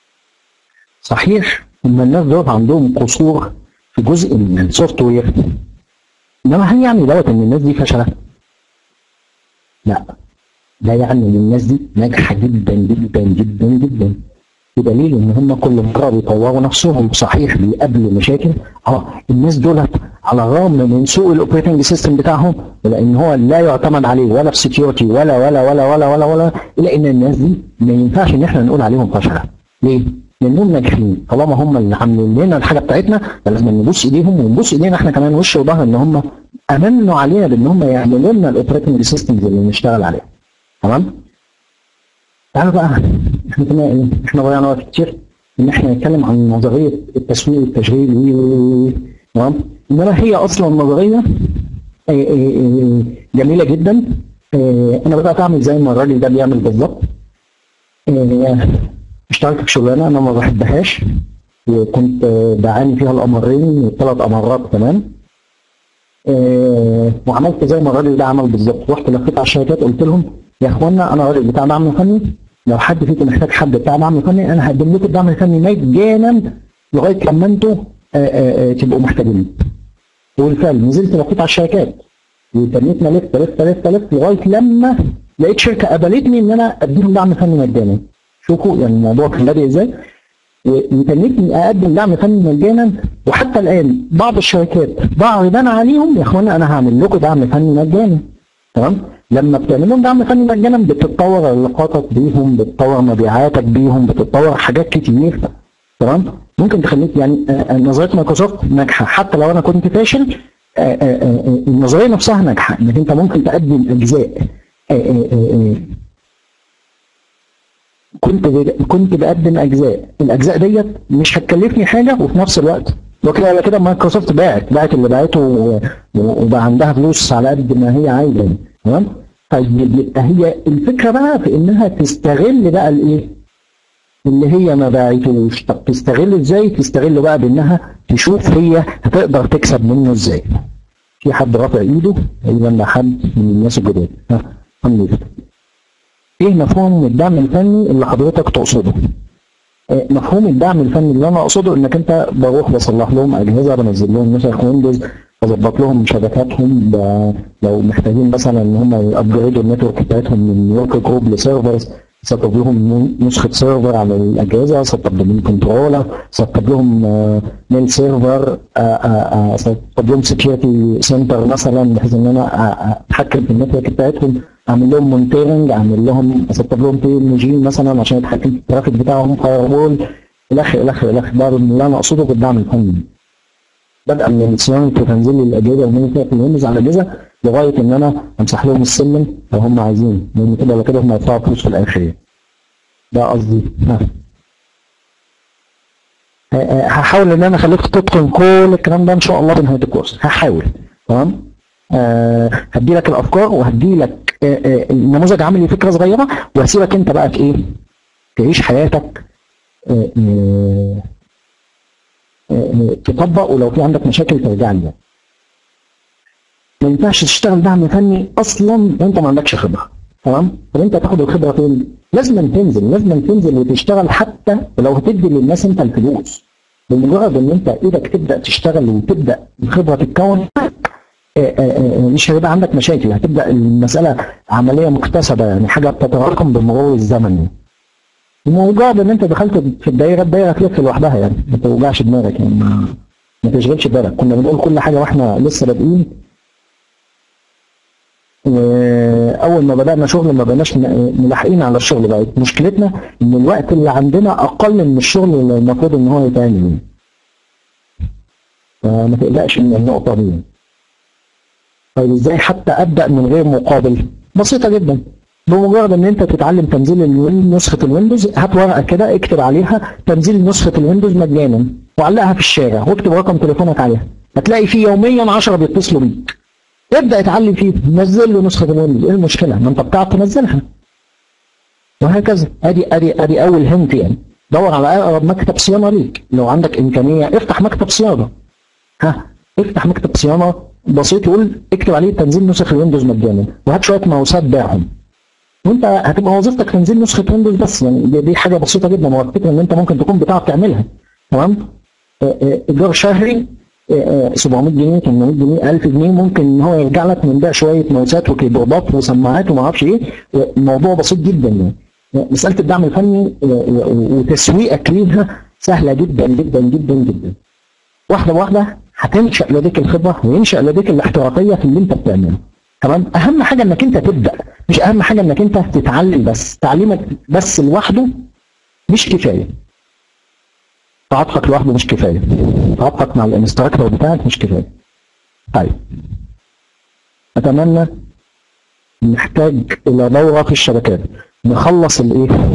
صحيح ان الناس دول عندهم قصور في جزء من السوفت وير انما هل يعني دوت ان الناس دي فشله؟ لا ده يعني ان الناس دي ناجحه جدا جدا جدا جدا بدليل ان هم كل مره بيطوروا نفسهم صحيح بيقابلوا مشاكل اه الناس دولت على الرغم من سوء الاوبريتنج سيستم بتاعهم لان هو لا يعتمد عليه ولا في سكيورتي ولا ولا ولا ولا ولا ولا الا ان الناس دي ما ينفعش ان احنا نقول عليهم فشله ليه؟ لانهم ناجحين طالما هم اللي عاملين لنا الحاجه بتاعتنا فلازم نبوس ايديهم ونبوس ايدينا احنا كمان وش وظهر ان هم امنوا علينا بان هم يعملوا لنا الاوبريتنج سيستمز اللي نشتغل عليها تمام؟ تعالوا بقى احنا كنا ايه؟ احنا ضيعنا وقت كتير ان احنا نتكلم عن نظريه التسويق والتشغيل و و- و- تمام؟ انما هي اصلا نظريه آه، آه، آه، جميله جدا آه، انا بدات اعمل زي ما الراجل ده بيعمل بالظبط آه، اشتغلت في شغلانه انا ما بحبهاش وكنت آه، بعاني فيها الامرين ثلاث امارات كمان آه، وعملت زي ما الراجل ده عمل بالظبط رحت لفيت على الشركات قلت لهم يا اخوانا انا راجل بتاع دعم فني لو حد فيكم محتاج حد بتاع دعم فني انا هقدم لكم الدعم الفني مجانا لغايه لما انتوا آه، آه، آه، تبقوا محتاجين وبالفعل نزلت لفيت على الشركات وتنيت لف لف لف لف لغايه لما لقيت شركه قبلتني ان انا اديهم دعم فني مجانا شوفوا يعني الموضوع كان بادئ ازاي وتنيتني اقدم دعم فني مجانا وحتى الان بعض الشركات بعرض انا عليهم يا اخوانا انا هعمل لكم دعم فني مجانا تمام لما بتعمل لهم دعم فني مجانا بتتطور علاقاتك بيهم بتطور مبيعاتك بيهم بتتطور حاجات كتير تمام ممكن تخليك يعني آه، آه، نظريه مايكروسوفت ناجحه حتى لو انا كنت فاشل آه، آه، آه، آه، النظريه نفسها ناجحه انك انت ممكن تقدم اجزاء آه، آه، آه، آه، كنت ب- كنت بقدم اجزاء الاجزاء ديت مش هتكلفني حاجه وفي نفس الوقت وكده ولا كده مايكروسوفت باعت باعت اللي باعته و- و- وبقى عندها فلوس على قد ما هي عايزه تمام طيب يبقى هي الفكره بقى في انها تستغل بقى الايه اللي هي ما باعتوش طب تستغل ازاي تستغل بقى بانها تشوف هي هتقدر تكسب منه ازاي في حد رافع ايده تقريبا ده حد من الناس الجداد ها الحمد لله ايه مفهوم الدعم الفني اللي حضرتك تقصده آه، مفهوم الدعم الفني اللي انا اقصده انك انت بروح بصلح لهم اجهزه بنزل لهم نسخ ويندوز بظبط لهم شبكاتهم ب- لو محتاجين مثلا ان هم يابجريدوا النتورك بتاعتهم من ورك جروب لسيرفرز سطب لهم نسخه سيرفر على الاجهزه سطب لهم كنترولر سطب لهم آه، ميل سيرفر آه، آه، آه، سطب لهم سكيورتي سنتر مثلا بحيث ان انا آه، آه، اتحكم في النتورك بتاعتهم اعمل لهم مونتيرنج اعمل لهم اسطب لهم بي ام جي مثلا عشان اتحكم في الترافيك بتاعهم فاير وول الخ الخ الخ ده اللي انا اقصده بالدعم الفني بدءا من صيانه وتنزيل الاجهزه ومن في الويندوز على الاجهزه لغايه ان انا امسح لهم السلم لو هم عايزين لان كده ولا كده هم هيدفعوا فلوس في الاخر ده قصدي ها. ه- ه- هحاول ان انا اخليك تتقن كل الكلام ده ان شاء الله في نهايه الكورس هحاول تمام آه هدي لك الافكار وهدي لك آه آه النموذج عامل فكره صغيره وهسيبك انت بقى في ايه تعيش حياتك آه آه آه تطبق ولو في عندك مشاكل ترجع لي ما ينفعش تشتغل دعم فني اصلا وانت ما عندكش خبره تمام طب انت تاخد الخبره فين لازم تنزل لازم تنزل وتشتغل حتى ولو هتدي للناس انت الفلوس بمجرد ان انت ايدك تبدا تشتغل وتبدا الخبره تتكون آه، آه، آه، مش هيبقى عندك مشاكل هتبدا المساله عمليه مكتسبه يعني حاجه بتتراكم بمرور الزمن ومجرد ان انت دخلت في الدايره الدايره هتلف لوحدها يعني ما توجعش دماغك يعني ما, ما تشغلش بالك كنا بنقول كل حاجه واحنا لسه بادئين واول ما بدانا شغل ما بقناش ملاحقين على الشغل بقت مشكلتنا ان الوقت اللي عندنا اقل من الشغل اللي المفروض ان هو يتعمل فما تقلقش من النقطه دي طيب ازاي حتى ابدا من غير مقابل بسيطه جدا بمجرد ان انت تتعلم تنزيل الوين نسخه الويندوز هات ورقه كده اكتب عليها تنزيل نسخه الويندوز مجانا وعلقها في الشارع واكتب رقم تليفونك عليها هتلاقي في يوميا 10 بيتصلوا بيك ابدا اتعلم فيه نزل له نسخه الويندوز ايه المشكله ما انت بتعرف تنزلها وهكذا ادي ادي ادي اول هنت يعني دور على اقرب مكتب صيانه ليك لو عندك امكانيه افتح مكتب صيانه ها افتح مكتب صيانه بسيط يقول اكتب عليه تنزيل نسخ الويندوز مجانا وهات شويه ماوسات باعهم وانت هتبقى وظيفتك تنزيل نسخه ويندوز بس يعني دي, دي حاجه بسيطه جدا والفكره ان انت ممكن تكون بتعرف تعملها تمام ايجار شهري 700 جنيه 800 جنيه 1000 جنيه ممكن ان هو يرجع لك من بيع شويه ماوسات وكيبوردات وسماعات وما اعرفش ايه الموضوع بسيط جدا يعني مساله الدعم الفني وتسويقك ليها سهله جدا جدا جدا جدا واحده بواحده هتنشا لديك الخبره وينشا لديك الاحترافيه في اللي انت بتعمله تمام اهم حاجه انك انت تبدا مش اهم حاجه انك انت تتعلم بس تعليمك بس لوحده مش كفايه تعاطفك لوحده مش كفايه تعاطفك مع الانستراكتور بتاعك مش كفايه طيب اتمنى نحتاج الى دوره في الشبكات نخلص الايه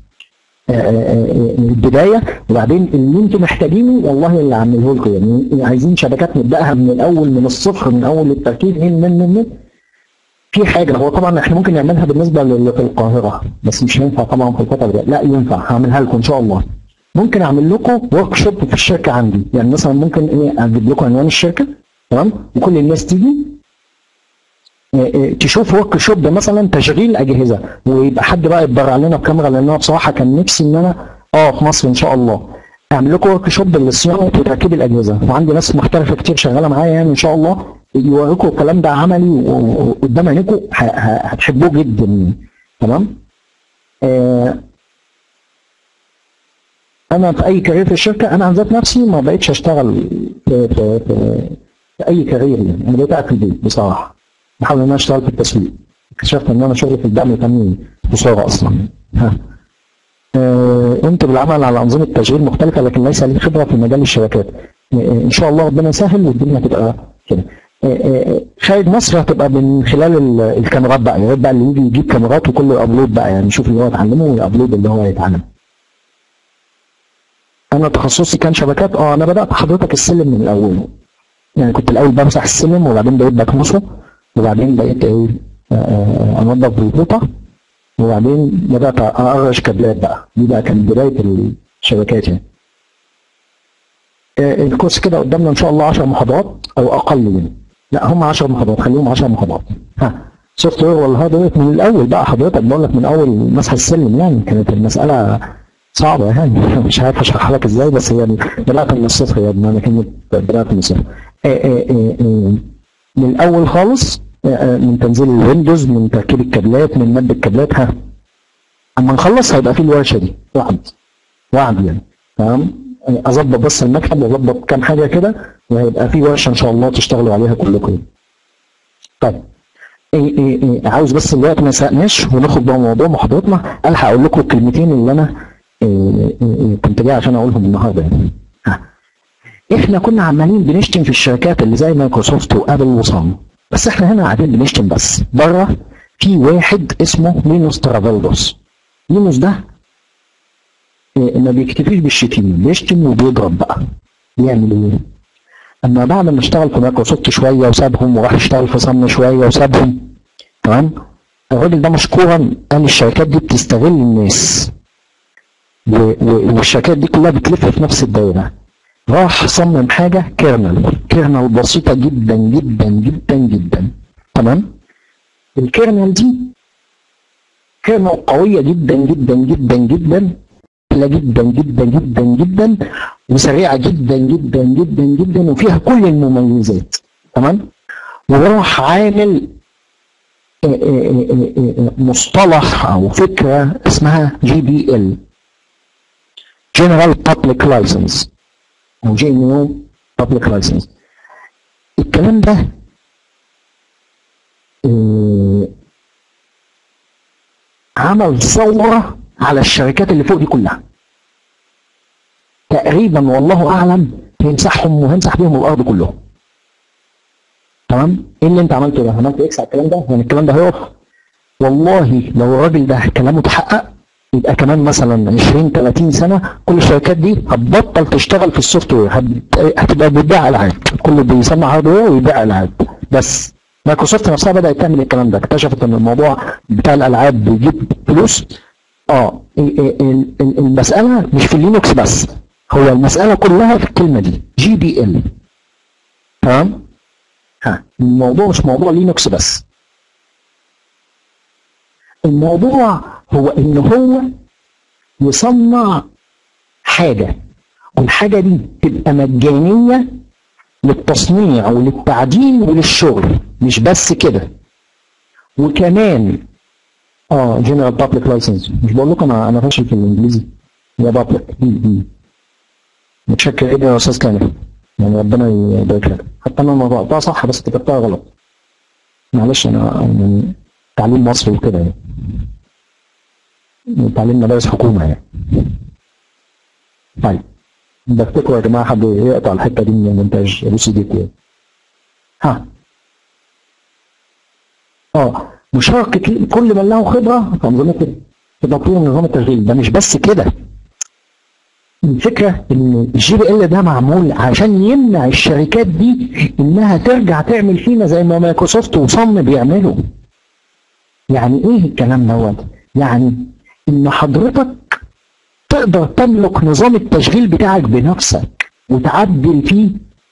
البدايه وبعدين اللي انتم محتاجينه والله اللي عامله لكم يعني عايزين شبكات نبداها من الاول من الصفر من اول التركيب من من من, من. في حاجه هو طبعا احنا ممكن نعملها بالنسبه للي في القاهره بس مش هينفع طبعا في الفتره دي لا ينفع هعملها لكم ان شاء الله ممكن اعمل لكم ورك شوب في الشركه عندي يعني مثلا ممكن ايه اجيب لكم عنوان الشركه تمام وكل الناس تيجي تشوف ورك شوب مثلا تشغيل اجهزه ويبقى حد بقى يتبرع لنا بكاميرا لان انا بصراحه كان نفسي ان انا اه في مصر ان شاء الله اعمل لكم ورك شوب للصيانه وتركيب الاجهزه وعندي ناس محترفه كتير شغاله معايا يعني ان شاء الله يوريكم الكلام ده عملي وقدام عينيكم هتحبوه جدا يعني تمام آه انا في اي كارير في الشركه انا عن ذات نفسي ما بقتش اشتغل في, في, في, في اي كارير يعني انا بقيت قاعد في البيت بصراحه بحاول ان انا اشتغل في التسويق اكتشفت ان انا شغلي في الدعم الفني خساره اصلا ها آه قمت بالعمل على انظمه تشغيل مختلفه لكن ليس لي خبره في مجال الشبكات آه ان شاء الله ربنا يسهل والدنيا هتبقى كده خارج مصر هتبقى من خلال الكاميرات بقى يا ريت بقى اللي يجي يجيب كاميرات وكله ابلود بقى يعني يشوف اللي هو اتعلمه ويابلود اللي هو يتعلم انا تخصصي كان شبكات اه انا بدات حضرتك السلم من الاول يعني كنت الاول بمسح السلم وبعدين بقيت بكنسه وبعدين بقيت ايه انضف بالبوطه وبعدين بدات اقرش كابلات بقى دي بقى كانت بدايه الشبكات يعني الكورس كده قدامنا ان شاء الله 10 محاضرات او اقل يعني لا هم 10 محاضرات خليهم 10 محاضرات ها سوفت وير ولا هاردوير من الاول بقى حضرتك بقول لك من اول مسح السلم يعني كانت المساله صعبه يعني مش عارف اشرحها لك ازاي بس يعني بدات من الصفر يا ابني انا كلمه بدات من الصفر من الاول خالص من تنزيل الويندوز من تركيب الكابلات من مد الكابلات ها اما نخلص هيبقى في الورشه دي وعد وعد يعني تمام اظبط بس المكتب واظبط كام حاجه كده وهيبقى في ورشه ان شاء الله تشتغلوا عليها كلكم طيب إيه إيه إيه عاوز بس الوقت ما يسرقناش وناخد بقى موضوع محاضرتنا الحق اقول لكم الكلمتين اللي انا إيه إيه كنت جاي عشان اقولهم النهارده يعني ها. احنا كنا عمالين بنشتم في الشركات اللي زي مايكروسوفت وابل وصن بس احنا هنا قاعدين بنشتم بس بره في واحد اسمه لينوس ترافالدوس لينوس ده ما بيكتفيش بالشتيمه بيشتم وبيضرب بقى بيعمل ايه؟ اما بعد ما اشتغل في مايكروسوفت شويه وسابهم وراح يشتغل في صن شويه وسابهم تمام الراجل ده مشكورا قال الشركات دي بتستغل الناس والشركات دي كلها بتلف في نفس الدايره راح صمم حاجه كيرنل كيرنل بسيطه جدا جدا جدا جدا تمام الكيرنل دي كيرنل قويه جدا جدا جدا جدا سهله جدا جدا جدا جدا وسريعه جدا جدا جدا جدا وفيها كل المميزات تمام وراح عامل مصطلح او فكره اسمها جي بي ال جنرال بابليك لايسنس او جي ان يو بابليك لايسنس الكلام ده آه، عمل ثوره على الشركات اللي فوق دي كلها تقريبا والله اعلم هيمسحهم وهيمسح بيهم الارض كلهم تمام ايه اللي انت عملته ده عملت اكس على الكلام ده يعني الكلام ده هيقف والله لو الراجل ده كلامه اتحقق يبقى كمان مثلا 20 30 سنه كل الشركات دي هتبطل تشتغل في السوفت وير هت- هتبقى بتبيع العاب كله بيصنع هاردوير ويبيع العاب بس مايكروسوفت نفسها بدات تعمل الكلام ده اكتشفت ان الموضوع بتاع الالعاب بيجيب فلوس اه ال- ال- ال- المساله مش في اللينكس بس هو المساله كلها في الكلمه دي جي بي ال تمام ها الموضوع مش موضوع لينكس بس الموضوع هو ان هو يصنع حاجة والحاجة دي تبقى مجانية للتصنيع وللتعديل وللشغل مش بس كده وكمان اه جنرال بابليك لايسنس مش بقول لكم انا انا فاشل في الانجليزي يا بابليك دي دي متشكر جدا يا استاذ كامل يعني ربنا يبارك لك حتى انا لما بقطعها صح بس كتبتها غلط معلش انا يعني تعليم مصري وكده يعني تعليم مدارس حكومه يعني طيب بفتكروا يا جماعه حد يقطع الحته دي من المونتاج بص ايديكوا يعني. ها اه مشاركه كل من له خبره في انظمه في تطوير نظام التشغيل ده مش بس كده الفكره ان الجي بي ال ده معمول عشان يمنع الشركات دي انها ترجع تعمل فينا زي ما مايكروسوفت وصن بيعملوا يعني ايه الكلام دوت يعني ان حضرتك تقدر تملك نظام التشغيل بتاعك بنفسك وتعدل فيه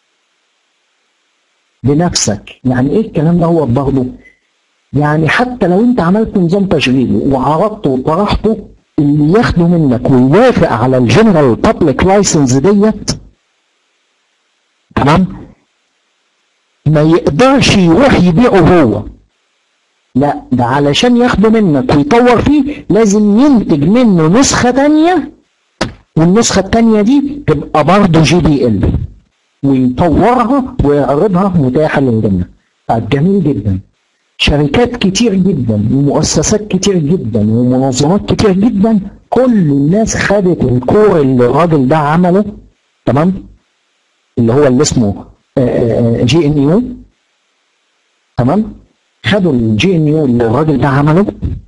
بنفسك يعني ايه الكلام دوت برضه يعني حتى لو انت عملت نظام تشغيل وعرضته وطرحته اللي ياخده منك ويوافق على الجنرال بابليك لايسنس ديت تمام ما يقدرش يروح يبيعه هو لا ده علشان ياخده منك ويطور فيه لازم ينتج منه نسخة تانية والنسخة التانية دي تبقى برضه جي بي ال ويطورها ويعرضها متاحة للجميع طيب جميل جدا شركات كتير جدا ومؤسسات كتير جدا ومنظمات كتير جدا كل الناس خدت الكور اللي الراجل ده عمله تمام اللي هو اللي اسمه جي ان يو تمام خدوا الجي ان يو اللي الراجل ده عمله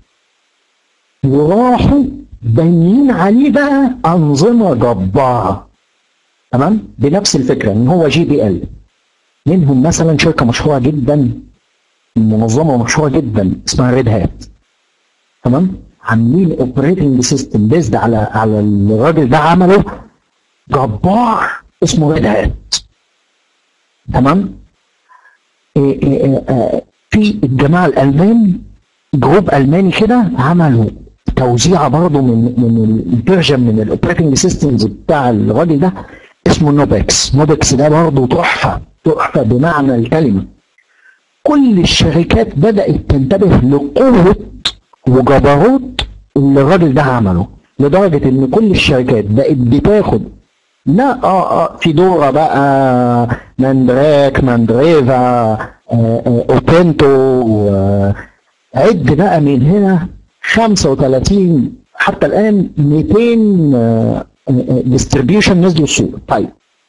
وراحوا بانيين عليه بقى انظمه جباره تمام بنفس الفكره ان هو جي بي ال منهم مثلا شركه مشهوره جدا منظمه مشهوره جدا اسمها ريد هات تمام عاملين اوبريتنج سيستم بيزد على على اللي الراجل ده عمله جبار اسمه ريد هات تمام إيه إيه إيه في الجماعه الالمان جروب الماني كده عملوا توزيعه برضه من من الفيرجن من الاوبريتنج سيستمز بتاع الراجل ده اسمه نوبكس نوبكس ده برضه تحفه تحفه بمعنى الكلمه كل الشركات بدات تنتبه لقوه وجبروت اللي الراجل ده عمله لدرجه ان كل الشركات بقت بتاخد لا اه اه في دورة بقى ماندراك ماندريفا آه آه اوبنتو آه عد بقى من هنا 35 حتى الان 200 ديستريبيوشن نزلوا السوق طيب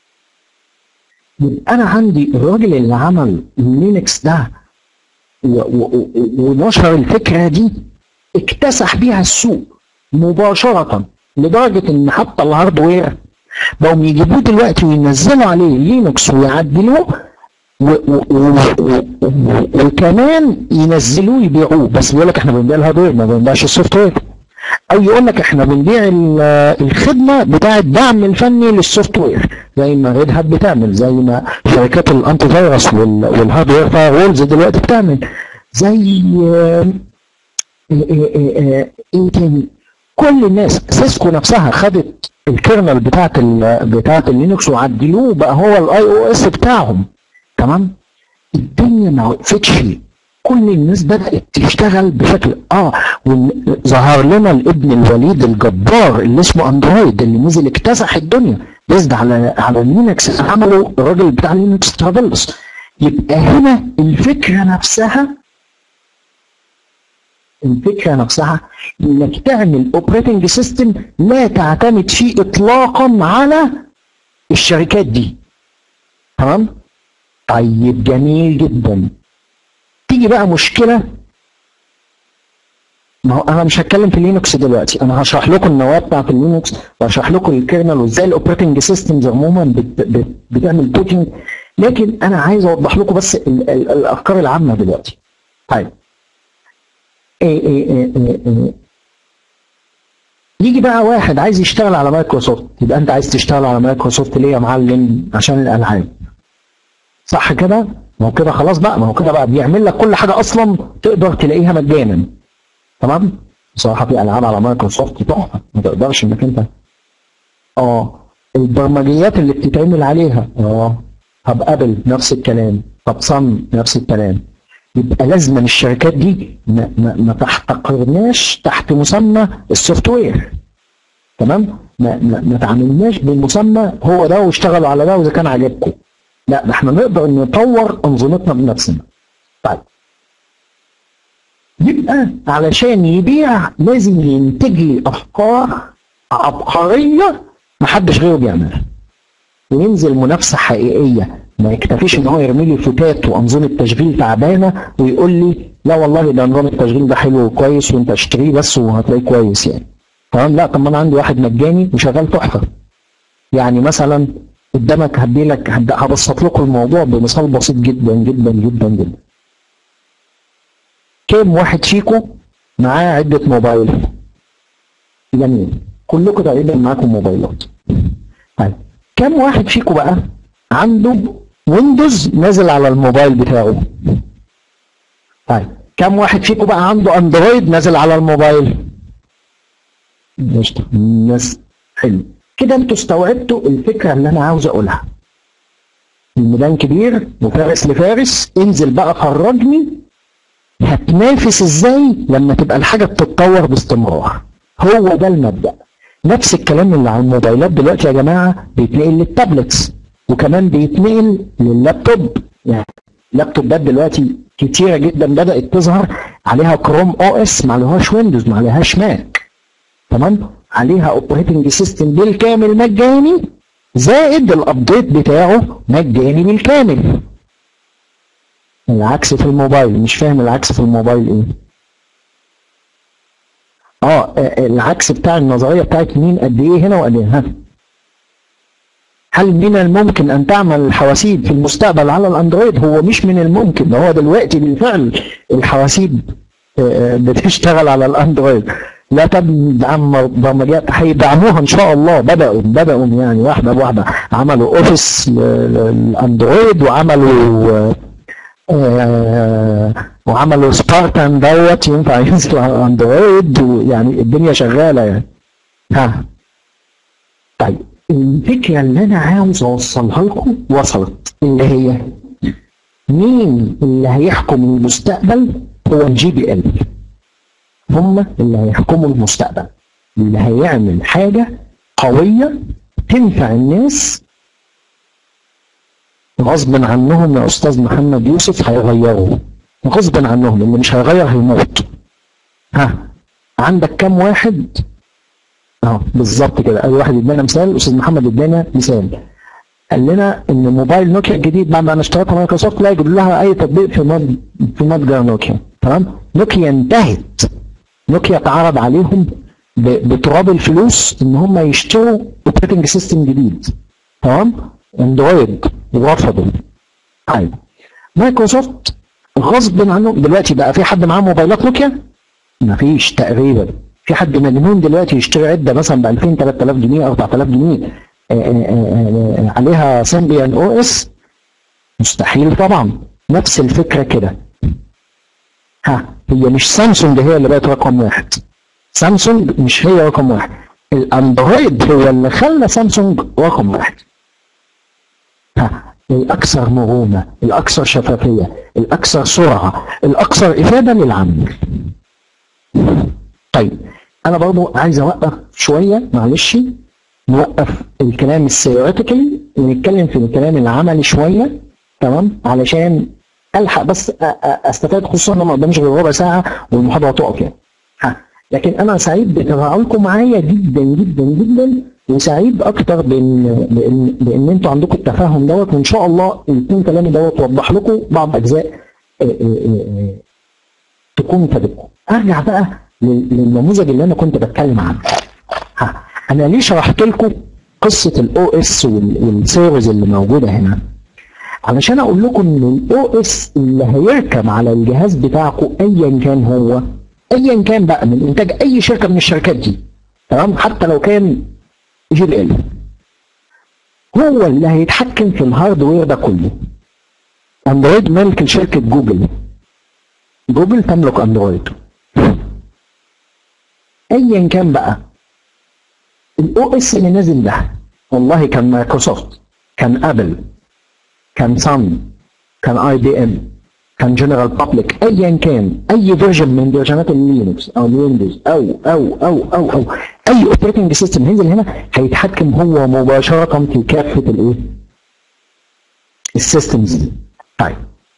يبقى انا عندي الراجل اللي عمل لينكس ده ونشر الفكره دي اكتسح بيها السوق مباشره لدرجه ان حتى الهاردوير بقوا يجيبوه دلوقتي وينزلوا عليه لينكس ويعدلوه وكمان ينزلوه يبيعوه بس بيقول لك احنا بنبيع الهاردوير ما بنبيعش السوفت وير او يقول لك احنا بنبيع الخدمه بتاعه الدعم الفني للسوفت وير زي ما ريد هات بتعمل زي ما شركات الانتي فيروس والهاردوير فاير وولز دلوقتي بتعمل زي ايه تاني كل الناس سيسكو نفسها خدت الكيرنل بتاعت بتاعت اللينكس وعدلوه بقى هو الاي او اس بتاعهم تمام الدنيا ما وقفتش كل الناس بدأت تشتغل بشكل اه وإن- ظهر لنا الابن الوليد الجبار اللي اسمه اندرويد اللي نزل اكتسح الدنيا بيزد على على لينكس عمله الراجل بتاع لينكس ترافلس يبقى هنا الفكره نفسها الفكره نفسها انك تعمل اوبريتنج سيستم لا تعتمد فيه اطلاقا على الشركات دي تمام طيب جميل جدا تيجي بقى مشكله ما هو انا مش هتكلم في لينكس دلوقتي انا هشرح لكم النواه بتاعت اللينكس وهشرح لكم الكيرنل وازاي الاوبريتنج سيستمز عموما بت بت بتعمل بوتنج لكن انا عايز اوضح لكم بس ال ال الافكار العامه دلوقتي طيب إيه إيه إيه إيه إيه. يجي بقى واحد عايز يشتغل على مايكروسوفت يبقى انت عايز تشتغل على مايكروسوفت ليه يا معلم عشان الالعاب صح كده ما هو كده خلاص بقى ما هو كده بقى بيعمل لك كل حاجه اصلا تقدر تلاقيها مجانا تمام بصراحه في العاب على مايكروسوفت تحفه ما تقدرش انك انت اه البرمجيات اللي بتتعمل عليها اه طب ابل نفس الكلام طب صن نفس الكلام يبقى لازم الشركات دي ما, ما, ما تحتقرناش تحت مسمى السوفت وير تمام ما, ما, ما تعاملناش بالمسمى هو ده واشتغلوا على ده واذا كان عاجبكم لا ده احنا نقدر نطور انظمتنا بنفسنا طيب يبقى علشان يبيع لازم ينتج لي افكار عبقريه محدش غيره بيعملها وينزل منافسه حقيقيه ما يكتفيش ان هو يرمي لي فتات وانظمه تشغيل تعبانه ويقول لي لا والله ده نظام التشغيل ده حلو وكويس وانت اشتريه بس وهتلاقيه كويس يعني تمام لا طب ما انا عندي واحد مجاني وشغال تحفه يعني مثلا قدامك هدي لك هد- هبسط لكم الموضوع بمثال بسيط جدا جدا جدا جدا كام واحد فيكم معاه عدة موبايل جميل كلكم تقريبا معاكم موبايلات طيب كم واحد فيكم بقى عنده ويندوز نازل على الموبايل بتاعه طيب كم واحد فيكم بقى عنده اندرويد نازل على الموبايل قشطة. الناس حلو كده انتوا استوعبتوا الفكره اللي انا عاوز اقولها الميدان كبير وفارس لفارس انزل بقى فرجني هتنافس ازاي لما تبقى الحاجه بتتطور باستمرار هو ده المبدا نفس الكلام اللي على الموبايلات دلوقتي يا جماعه بيتنقل للتابلتس وكمان بيتنقل لللابتوب يعني اللابتوبات دلوقتي كتيره جدا بدات تظهر عليها كروم او اس ما عليهاش ويندوز ما عليهاش ماك تمام عليها اوبريتنج سيستم بالكامل مجاني زائد الابديت بتاعه مجاني بالكامل العكس في الموبايل مش فاهم العكس في الموبايل ايه اه آه، العكس بتاع النظريه بتاعت مين قد ايه هنا وقد ايه ها هل من الممكن ان تعمل الحواسيب في المستقبل على الاندرويد هو مش من الممكن هو دلوقتي بالفعل الحواسيب آه، آه، بتشتغل على الاندرويد لا تدعم برمجيات هيدعموها ان شاء الله بداوا بداوا يعني واحده بواحده عملوا اوفيس للاندرويد وعملوا آه، آه، وعملوا سبارتان دوت ينفع ينزل على اندرويد ويعني الدنيا شغاله يعني ها طيب الفكره اللي انا عاوز اوصلها لكم وصلت اللي هي مين اللي هيحكم المستقبل هو الجي بي ال هم اللي هيحكموا المستقبل اللي هيعمل حاجه قويه تنفع الناس غصب عنهم يا استاذ محمد يوسف هيغيروا غصب عنهم اللي مش هيغير هيموت ها عندك كام واحد اه بالظبط كده اي واحد ادانا مثال استاذ محمد ادانا مثال قال لنا ان موبايل نوكيا الجديد بعد ما انا اشتريتها مايكروسوفت لا يجيب لها اي تطبيق في مد في متجر نوكيا تمام نوكيا انتهت نوكيا اتعرض عليهم ب- بتراب الفلوس ان هم يشتروا اوبريتنج سيستم جديد تمام اندرويد ورفضوا طيب مايكروسوفت غصب عنهم دلوقتي بقى في حد معاه موبايلات نوكيا مفيش تقريبا في حد مجنون دلوقتي يشتري عده مثلا ب 2000 3000 جنيه 4000 جنيه آه، آه، آه، آه، عليها سيمبيان او اس مستحيل طبعا نفس الفكره كده ها هي مش سامسونج هي اللي بقت رقم واحد سامسونج مش هي رقم واحد الاندرويد هو اللي خلى سامسونج رقم واحد ها الاكثر مرونه الاكثر شفافيه الاكثر سرعه الاكثر افاده للعميل طيب انا برضو عايز اوقف شويه معلش نوقف الكلام الثيوريتيكالي ونتكلم في الكلام العملي شويه تمام علشان الحق بس أ- أ- استفاد خصوصا ان ما قدامش غير ربع ساعه والمحاضره هتقف يعني ها. لكن انا سعيد بتفاعلكم معايا جدا جدا جدا وسعيد اكتر بان بان, بإن انتوا عندكم التفاهم دوت وان شاء الله يكون كلامي دوت وضح لكم بعض اجزاء آه، آه، آه، تكون فادتكم. ارجع بقى لل- للنموذج اللي انا كنت بتكلم عنه. ها. انا ليه شرحت لكم قصه الاو اس والسيرفرز اللي موجوده هنا؟ علشان اقول لكم ان الاو اس اللي هيركب على الجهاز بتاعكم ايا كان هو ايا كان بقى من انتاج اي شركه من الشركات دي تمام حتى لو كان جي بي ال هو اللي هيتحكم في الهاردوير ده كله اندرويد ملك لشركه جوجل جوجل تملك اندرويد ايا كان بقى الاو اس اللي نازل ده والله كان مايكروسوفت كان ابل كان سان كان اي بي ام كان جنرال بابليك ايا كان اي فيرجن من فيرجنات اللينكس او الويندوز او او او او او اي اوبريتنج سيستم هينزل هنا هيتحكم هو مباشره في كافه الايه؟ السيستمز دي. طيب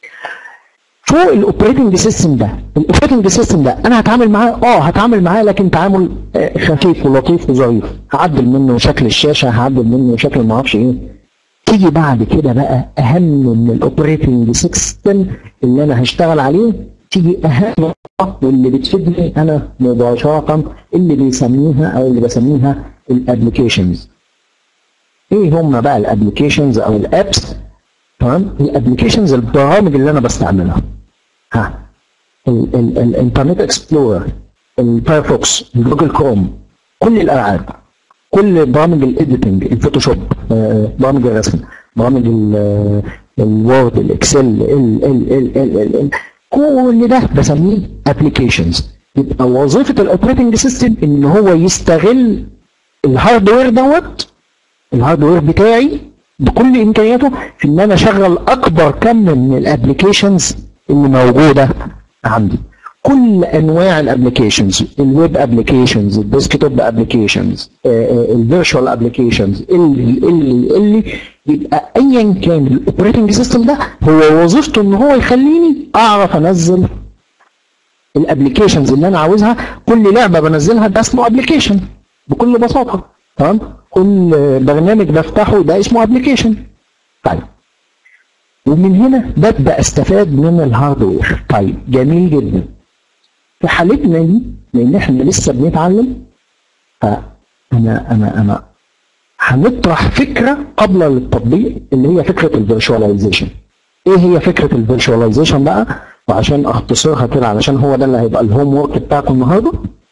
فوق الاوبريتنج سيستم ده الاوبريتنج سيستم ده انا هتعامل معاه اه هتعامل معاه لكن تعامل آه، خفيف ولطيف وظريف هعدل منه شكل الشاشه هعدل منه شكل ما اعرفش ايه تيجي بعد كده بقى اهم من الاوبريتنج سيستم اللي انا هشتغل عليه تيجي اهم نقطه واللي بتفيدني انا مباشره اللي بيسميها او اللي بسميها الابلكيشنز ايه هم بقى الابلكيشنز او الابس تمام الابلكيشنز البرامج اللي انا بستعملها ها ال- ال- الانترنت اكسبلورر الفايرفوكس الجوجل كروم كل الالعاب كل برامج الايديتنج الفوتوشوب آه، برامج الرسم برامج ال- آه، الوورد الاكسل ال ال ال ال ال ال كل ده بسميه ابلكيشنز يبقى وظيفه الاوبريتنج سيستم ان هو يستغل الهاردوير دوت الهاردوير بتاعي بكل امكانياته في ان انا اشغل اكبر كم من الابلكيشنز اللي موجوده عندي كل انواع الابلكيشنز الويب ابلكيشنز الديسكتوب ابلكيشنز الفيرتشوال ابلكيشنز اللي اللي اللي يبقى ايا كان الاوبريتنج سيستم ده هو وظيفته ان هو يخليني اعرف انزل الابلكيشنز اللي انا عاوزها كل لعبه بنزلها ده اسمه ابلكيشن بكل بساطه تمام كل برنامج بفتحه ده اسمه ابلكيشن طيب ومن هنا ببدا استفاد من الهاردوير طيب جميل جدا في حالتنا دي لان احنا لسه بنتعلم فانا انا انا هنطرح فكره قبل التطبيق اللي هي فكره الفيرشواليزيشن ايه هي فكره الفيرشواليزيشن بقى وعشان اختصرها كده علشان هو ده اللي هيبقى الهوم ورك بتاعكم النهارده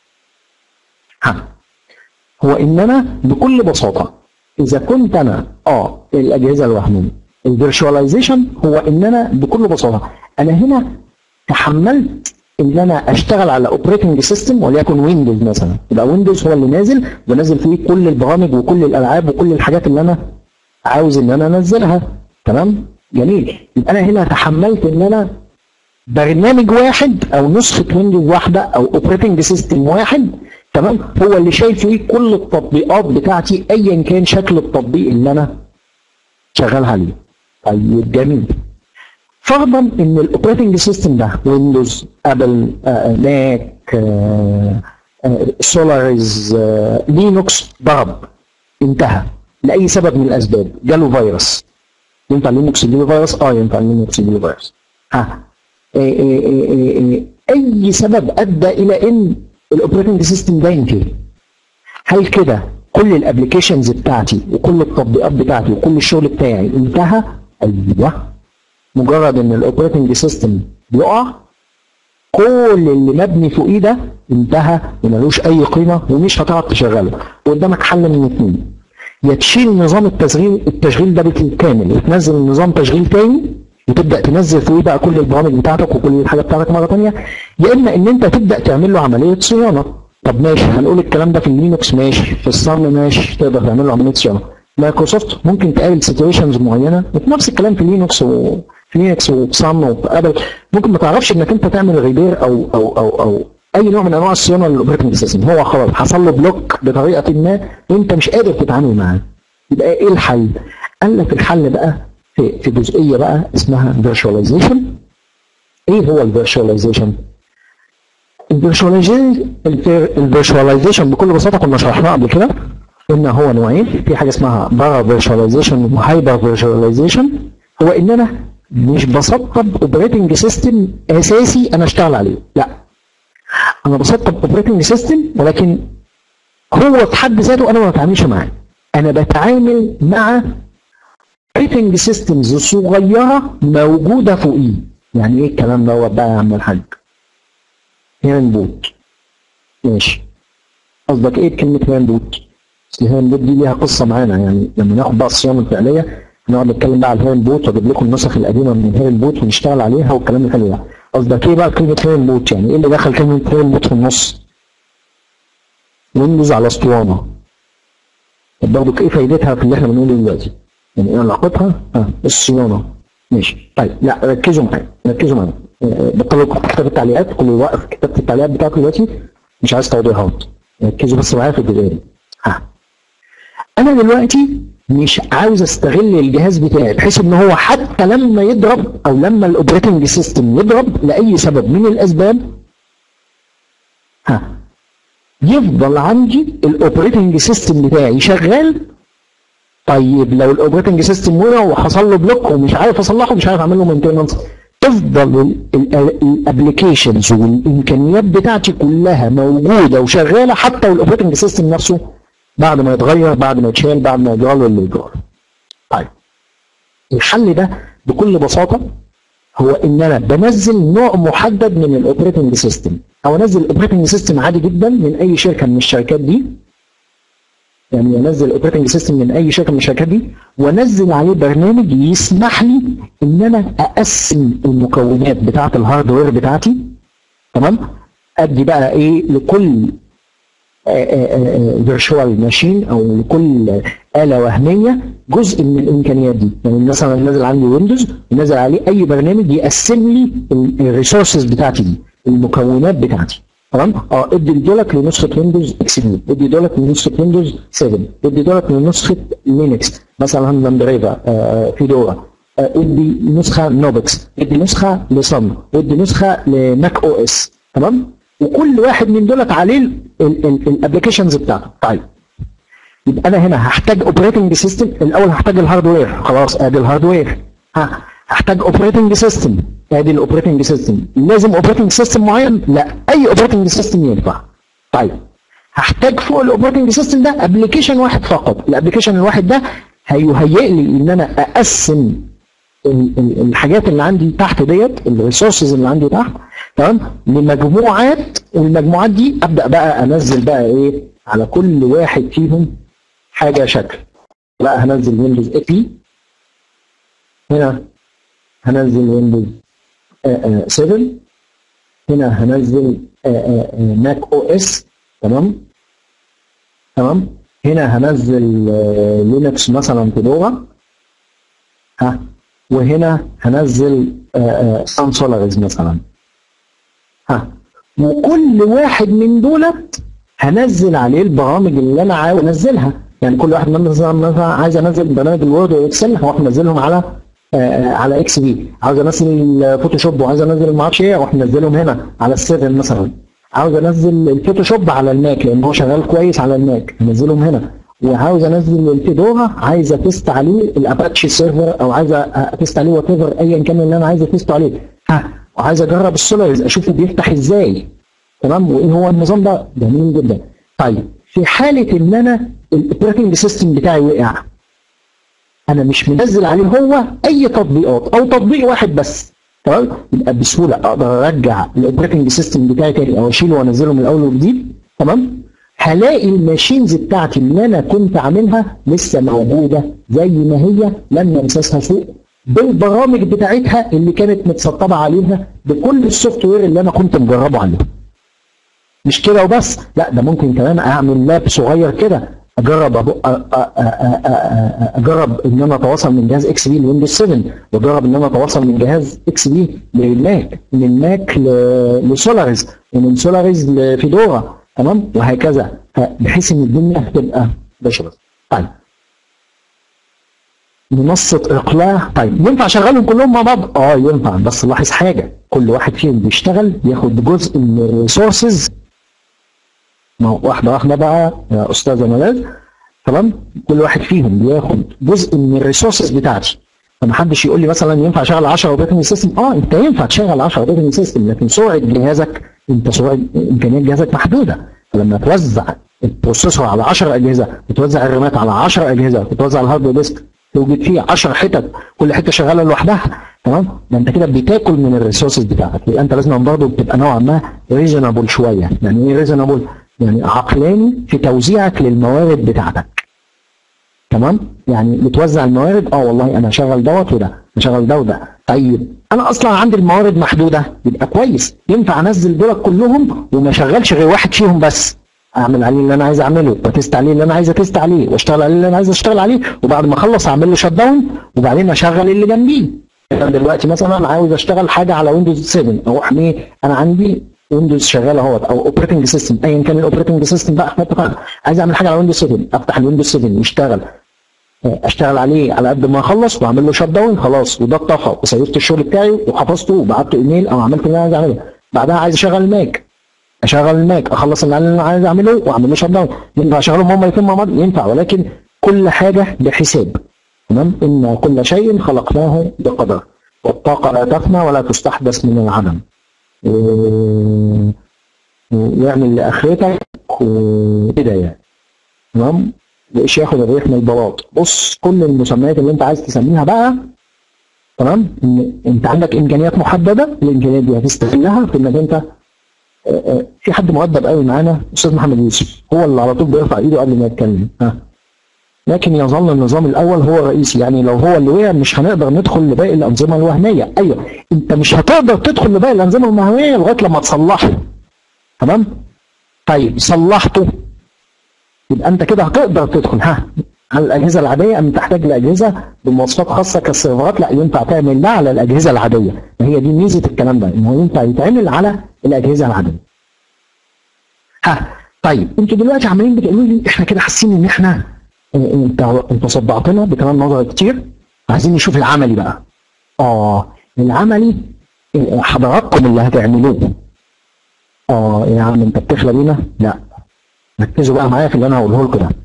ها هو ان انا بكل بساطه اذا كنت انا اه الاجهزه الوهميه الفيرشواليزيشن هو ان انا بكل بساطه انا هنا تحملت ان انا اشتغل على اوبريتنج سيستم وليكن ويندوز مثلا يبقى ويندوز هو اللي نازل ونازل فيه كل البرامج وكل الالعاب وكل الحاجات اللي انا عاوز ان انا انزلها تمام جميل يبقى انا هنا تحملت ان انا برنامج واحد او نسخه ويندوز واحده او اوبريتنج سيستم واحد تمام هو اللي شايل فيه كل التطبيقات بتاعتي ايا كان شكل التطبيق اللي انا شغال عليه طيب جميل فرضا ان الاوبريتنج سيستم ده ويندوز ابل آه، ماك آه، آه، سولاريز آه، لينوكس ضرب انتهى لاي سبب من الاسباب جاله فيروس ينفع لينوكس يجيله فيروس اه ينفع لينوكس يجيله فيروس ها إيه إيه إيه إيه إيه اي سبب ادى الى ان الاوبريتنج سيستم ده ينتهي هل كده كل الابلكيشنز بتاعتي وكل التطبيقات بتاعتي وكل الشغل بتاعي انتهى ايوه مجرد ان الاوبريتنج سيستم بيقع كل اللي مبني فوقيه ده انتهى وملوش اي قيمه ومش هتعرف تشغله قدامك حل من اتنين يا تشيل نظام التشغيل التشغيل ده بالكامل وتنزل نظام تشغيل تاني وتبدا تنزل فوقيه بقى كل البرامج بتاعتك وكل الحاجه بتاعتك مره ثانيه يا اما ان انت تبدا تعمل له عمليه صيانه طب ماشي هنقول الكلام ده في اللينكس ماشي في الصن ماشي تقدر تعمل له عمليه صيانه مايكروسوفت ممكن تقابل سيتويشنز معينه وفي نفس الكلام في لينكس وفي لينكس وسام وفي ابل ممكن ما تعرفش انك انت تعمل ريبير او او او او اي نوع من انواع الصيانه للاوبريتنج سيستم هو خلاص حصل له بلوك بطريقه ما وانت مش قادر تتعامل معاه يبقى ايه الحل؟ قال لك الحل بقى في في جزئيه بقى اسمها فيرشواليزيشن ايه هو الفيرشواليزيشن؟ الفيرشواليزيشن بكل بساطه كنا شرحناه قبل كده قلنا هو نوعين في حاجه اسمها بارا فيرشواليزيشن وهايبر فيرشواليزيشن هو ان انا مش بسطب اوبريتنج سيستم اساسي انا اشتغل عليه لا انا بسطب اوبريتنج سيستم ولكن هو في حد ذاته انا ما بتعاملش معاه انا بتعامل مع اوبريتنج سيستمز صغيره موجوده فوقيه يعني ايه الكلام دوت بقى يا عم الحاج هيرن بوت ماشي قصدك ايه بكلمه هيرن بوت اصل هيرن بوت دي ليها قصه معانا يعني لما ناخد بقى الصيانه الفعليه نقعد نتكلم بقى على الهيرن بوت واجيب لكم النسخ القديمه من الهيرن بوت ونشتغل عليها والكلام الحلو ده قصدك ايه بقى كلمه هيرن بوت يعني ايه اللي دخل كلمه هيرن بوت في النص ويندوز على اسطوانه طب برضه ايه فايدتها في اللي احنا بنقوله دلوقتي؟ يعني ايه علاقتها؟ اه الصيانه ماشي طيب لا ركزوا معايا ركزوا معايا آه، بطلوا كتابه التعليقات كل واقف كتابه التعليقات بتاعته دلوقتي مش عايز توضيحات ركزوا بس معايا في الجزئيه دي ها انا دلوقتي مش عاوز استغل الجهاز بتاعي بحيث ان هو حتى لما يضرب او لما الاوبريتنج سيستم يضرب لاي سبب من الاسباب ها يفضل عندي الاوبريتنج سيستم بتاعي شغال طيب لو الاوبريتنج سيستم وقع وحصل له بلوك ومش عارف اصلحه مش عارف اعمل له مينتيننس تفضل الابلكيشنز والامكانيات بتاعتي كلها موجوده وشغاله حتى والاوبريتنج سيستم نفسه بعد ما يتغير بعد ما يتشال بعد ما يجرى له اللي يجرى له. طيب الحل ده بكل بساطه هو ان انا بنزل نوع محدد من الاوبريتنج سيستم او انزل الاوبريتنج سيستم عادي جدا من اي شركه من الشركات دي يعني انزل الاوبريتنج سيستم من اي شركه من الشركات دي وانزل عليه برنامج يسمح لي ان انا اقسم المكونات بتاعه الهاردوير بتاعتي تمام ادي بقى ايه لكل فيرتشوال ماشين او لكل آلة وهمية جزء من الإمكانيات دي يعني مثلا نازل عندي ويندوز نازل عليه أي برنامج يقسم لي الريسورسز بتاعتي دي المكونات بتاعتي تمام اه ادي دولك لنسخة ويندوز اكس بي ادي دولك لنسخة ويندوز 7 ادي دولك لنسخة لينكس مثلا لاندريفا آه فيدورا آه ادي نسخة نوبكس ادي نسخة لصن ادي نسخة لماك او اس تمام وكل واحد من دولت عليه الابلكيشنز بتاعته طيب يبقى انا هنا هحتاج اوبريتنج سيستم الاول هحتاج الهاردوير خلاص ادي الهاردوير ها هحتاج اوبريتنج سيستم ادي الاوبريتنج سيستم لازم اوبريتنج سيستم معين لا اي اوبريتنج سيستم ينفع طيب هحتاج فوق الاوبريتنج سيستم ده ابلكيشن واحد فقط الابلكيشن الواحد ده هيهيئ لي ان انا اقسم الحاجات اللي عندي تحت ديت الريسورسز اللي عندي تحت تمام لمجموعات والمجموعات دي ابدا بقى انزل بقى ايه على كل واحد فيهم حاجه شكل لا هنزل ويندوز اي بي هنا هنزل ويندوز 7 هنا هنزل ماك او اس تمام تمام هنا هنزل لينكس مثلا فيدورا ها وهنا هنزل سان سولاريز مثلا ها وكل واحد من دولت هنزل عليه البرامج اللي انا عاوز انزلها يعني كل واحد مثلا مثلا عايز انزل برنامج الوورد والاكسل هروح منزلهم على آه على اكس بي عاوز انزل فوتوشوب وعايز انزل ما اعرفش ايه اروح منزلهم هنا على السيفن مثلا عاوز انزل الفوتوشوب على الماك لان هو شغال كويس على الماك انزلهم هنا وعاوز انزل الفيدورا عايز اتست عليه الاباتشي سيرفر او عايز اتست عليه وات ايفر ايا كان اللي انا عايز اتست عليه ها وعايز اجرب السولاريز اشوفه بيفتح ازاي تمام وايه هو النظام ده جميل جدا طيب في حاله ان انا الاوبريتنج سيستم بتاعي وقع انا مش منزل عليه هو اي تطبيقات او تطبيق واحد بس تمام يبقى بسهوله اقدر ارجع الاوبريتنج سيستم بتاعي تاني او اشيله وانزله من الاول وجديد تمام هلاقي الماشينز بتاعتي اللي انا كنت عاملها لسه موجوده زي ما هي لم يمسسها سوء بالبرامج بتاعتها اللي كانت متسطبه عليها بكل السوفت وير اللي انا كنت مجربه عليه مش كده وبس لا ده ممكن كمان اعمل لاب صغير كده اجرب أبو... أ- أ- أ- أ- أ- اجرب ان انا اتواصل من جهاز اكس بي لويندوز 7 واجرب ان انا اتواصل من جهاز اكس بي للماك من الماك ل- لسولاريز ومن سولاريز لفيدورا تمام وهكذا بحيث ان الدنيا تبقى بشرة طيب منصة إقلاع طيب ينفع أشغلهم كلهم مع بعض؟ آه ينفع بس لاحظ حاجة كل واحد فيهم بيشتغل ياخد جزء من الريسورسز ما هو واحدة واحدة بقى يا أستاذة ملاذ تمام كل واحد فيهم بياخد جزء من الريسورسز بتاعتي فما حدش يقول لي مثلا ينفع اشغل 10 اوبريتنج سيستم اه انت ينفع تشغل 10 اوبريتنج سيستم لكن سرعه جهازك انت سرعه امكانيات جهازك محدوده فلما توزع البروسيسور على 10 اجهزه وتوزع الرامات على 10 اجهزه وتوزع الهارد ديسك توجد فيه 10 حتت كل حته شغاله لوحدها تمام ده انت كده بتاكل من الريسورسز بتاعتك يبقى انت لازم برضه بتبقى نوعا ما ريزونابل شويه يعني ايه ريزونابل؟ يعني عقلاني في توزيعك للموارد بتاعتك تمام يعني بتوزع الموارد اه والله انا هشغل دوت وده هشغل ده وده طيب انا اصلا عندي الموارد محدوده يبقى كويس ينفع انزل دول كلهم وما اشغلش غير واحد فيهم بس اعمل عليه اللي انا عايز اعمله وتست عليه اللي انا عايز اتست عليه واشتغل عليه اللي انا عايز اشتغل عليه وبعد ما اخلص اعمل له شت داون وبعدين اشغل اللي جنبيه انا دلوقتي مثلا عاوز اشتغل حاجه على ويندوز 7 اروح ايه انا عندي ويندوز شغال اهوت او اوبريتنج سيستم ايا كان الاوبريتنج سيستم بقى احنا اتفقنا عايز اعمل حاجه على ويندوز 7 افتح الويندوز 7 يشتغل اشتغل عليه على قد ما اخلص واعمل له شت داون خلاص وده اتطفى وسيفت الشغل بتاعي وحفظته وبعته ايميل او عملت اللي انا عايز اعمله بعدها عايز اشغل الماك اشغل الماك اخلص اللي انا عايز اعمله واعمل له شت داون ينفع اشغلهم هما الاثنين مع بعض ينفع ولكن كل حاجه بحساب تمام ان كل شيء خلقناه بقدر والطاقه لا تفنى ولا تستحدث من العدم و- ويعمل لاخرتك وكده يعني تمام بقيش ياخد الريح من البلاط بص كل المسميات اللي انت عايز تسميها بقى تمام ان انت عندك امكانيات محدده الامكانيات دي هتستغلها في انك انت آه، آه، في حد مؤدب قوي معانا استاذ محمد يوسف هو اللي على طول بيرفع ايده قبل ما يتكلم ها لكن يظل النظام الاول هو الرئيسي يعني لو هو اللي وقع مش هنقدر ندخل لباقي الانظمه الوهميه ايوه انت مش هتقدر تدخل لباقي الانظمه الوهميه لغايه لما تصلحه تمام طيب صلحته يبقى انت كده هتقدر تدخل ها على الاجهزه العاديه ام تحتاج لاجهزه بمواصفات خاصه كالسيرفرات لا ينفع تعمل ده على الاجهزه العاديه ما هي دي ميزه الكلام ده ان هو ينفع يتعمل على الاجهزه العاديه ها طيب انتوا دلوقتي عمالين بتقولوا لي احنا كده حاسين ان احنا اه، انت انت صدعتنا بكلام نظري كتير عايزين نشوف العملي بقى اه العملي اه، حضراتكم اللي هتعملوه اه يا عم انت بتخلى بينا لا ركزوا بقى معايا في اللي انا هقوله لكم ده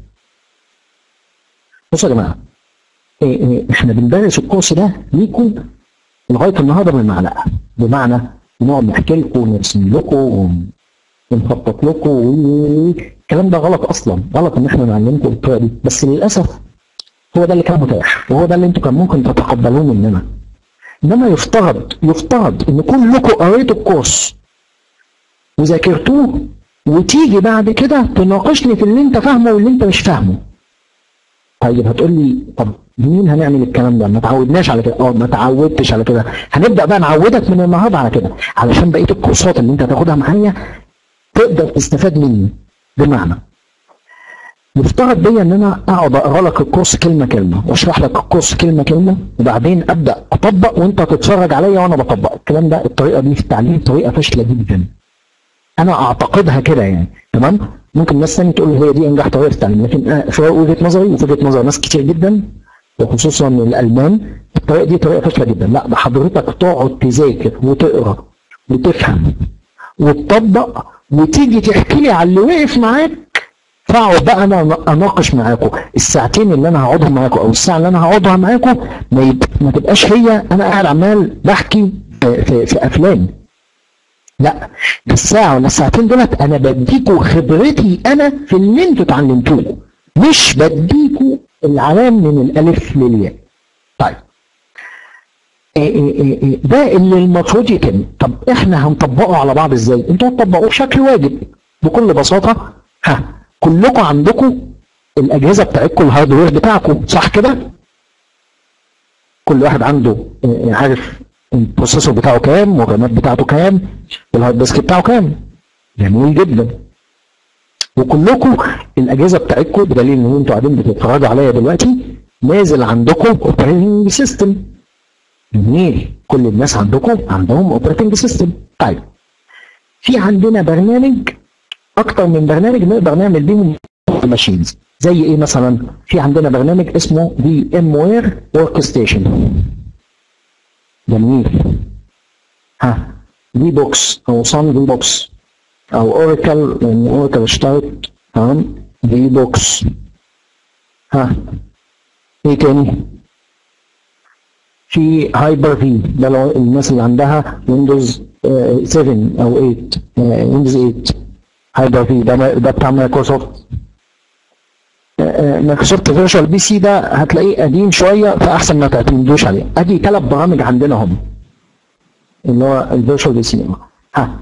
بصوا يا جماعه إيه إيه احنا بندرس الكورس ده ليكم لغايه النهارده بالمعلقه بمعنى نقعد نحكي لكم ونرسم لكم ونخطط لكم و- الكلام ده غلط اصلا غلط ان احنا نعلمكم بالطريقه دي بس للاسف هو ده اللي كان متاح وهو ده اللي انتوا كان ممكن تتقبلوه مننا انما يفترض يفترض ان كلكم قريتوا الكورس وذاكرتوه وتيجي بعد كده تناقشني في اللي انت فاهمه واللي انت مش فاهمه طيب هتقول لي طب مين هنعمل الكلام ده ما تعودناش على كده اه ما تعودتش على كده هنبدا بقى نعودك من النهارده على كده علشان بقيه الكورسات اللي انت هتاخدها معايا تقدر تستفاد مني بمعنى يفترض بيا ان انا اقعد اقرا لك الكورس كلمه كلمه واشرح لك الكورس كلمه كلمه وبعدين ابدا اطبق وانت تتفرج عليا وانا بطبق الكلام ده الطريقه دي في التعليم طريقه فاشله جدا انا اعتقدها كده يعني تمام ممكن ناس ثانيه تقول هي دي انجح طريقه في التعليم لكن أنا في وجهه نظري وفي وجهه نظر ناس كتير جدا وخصوصا الالمان الطريقه دي طريقه فاشله جدا لا ده حضرتك تقعد تذاكر وتقرا وتفهم وتطبق وتيجي تحكي لي على اللي وقف معاك فاقعد بقى انا اناقش معاكم الساعتين اللي انا هقعدهم معاكم او الساعه اللي انا هقعدها معاكم ما, يب... ما تبقاش هي انا قاعد عمال بحكي في, في, في افلام لا ده الساعه ولا الساعتين دولت انا بديكوا خبرتي انا في اللي انتوا اتعلمتوه مش بديكوا العلام من الالف للياء طيب إيه إيه إيه إيه ده اللي المفروض يتم طب احنا هنطبقه على بعض ازاي انتوا هتطبقوه بشكل واجب بكل بساطه ها كلكم عندكم الاجهزه بتاعتكم الهاردوير بتاعكم صح كده كل واحد عنده إيه، عارف البروسيسور بتاعه كام والرامات بتاعته كام والهارد ديسك بتاعه كام جميل جدا وكلكم الاجهزه بتاعتكم بدليل ان انتوا قاعدين بتتفرجوا عليا دلوقتي نازل عندكم اوبريتنج سيستم جميل كل الناس عندكم عندهم اوبريتنج سيستم طيب في عندنا برنامج اكتر من برنامج نقدر نعمل بيهم ماشينز زي ايه مثلا في عندنا برنامج اسمه في ام وير ورك ستيشن جميل ها في بوكس او صن في بوكس او اوراكل يعني اوراكل اشترت تمام في بوكس ها ايه تاني في هايبر في ده لو الناس اللي عندها ويندوز 7 او 8 ويندوز 8 هايبر في ده ده بتاع مايكروسوفت مايكروسوفت فيرتشوال بي سي ده هتلاقيه قديم شويه فاحسن ما تعتمدوش عليه ادي ثلاث برامج عندنا هم اللي هو الفيرتشوال بي سي ها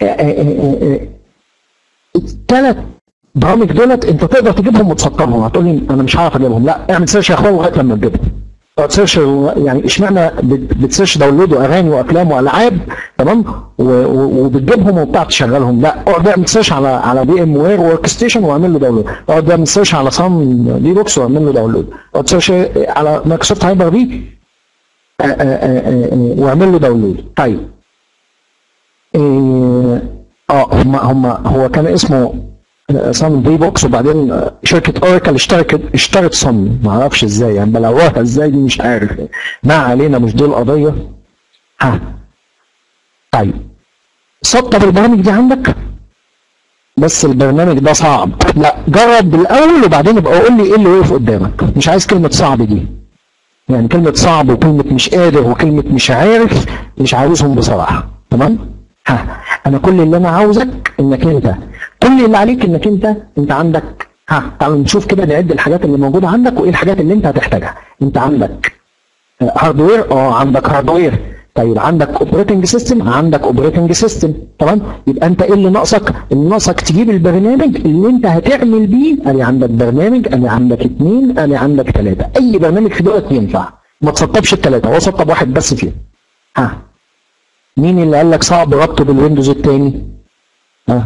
الثلاث برامج دولت انت تقدر تجيبهم وتسطرهم هتقول لي انا مش هعرف اجيبهم لا اعمل سيرش يا اخويا لغايه لما تجيبهم تقعد سيرش يعني اشمعنى بتسيرش داونلود واغاني وافلام والعاب تمام وبتجيبهم وبتاع تشغلهم لا اقعد اعمل سيرش على على بي ام وير ورك ستيشن واعمل له داونلود اقعد اعمل سيرش على صن دي بوكس واعمل له داونلود اقعد سيرش على مايكروسوفت هايبر بي واعمل له داونلود طيب اه هم هم هو كان اسمه صن في بوكس وبعدين شركه اوراكل اشتركت اشترت صن ما اعرفش ازاي يعني بلغوها ازاي دي مش عارف ما علينا مش دي القضيه ها طيب سطب البرامج دي عندك بس البرنامج ده صعب لا جرب بالاول وبعدين ابقى قول لي ايه اللي وقف قدامك مش عايز كلمه صعب دي يعني كلمه صعب وكلمه مش قادر وكلمه مش عارف مش عاوزهم بصراحه تمام ها انا كل اللي انا عاوزك انك انت كل اللي عليك انك انت انت عندك ها تعالوا نشوف كده نعد الحاجات اللي موجوده عندك وايه الحاجات اللي انت هتحتاجها انت عندك هاردوير اه عندك هاردوير طيب عندك اوبريتنج سيستم عندك اوبريتنج سيستم تمام يبقى انت ايه اللي ناقصك اللي ناقصك تجيب البرنامج اللي انت هتعمل بيه ادي عندك برنامج ادي عندك اثنين ادي عندك ثلاثه اي برنامج في دولت ينفع ما تسطبش الثلاثه هو سطب واحد بس فيهم ها مين اللي قال لك صعب ربطه بالويندوز الثاني ها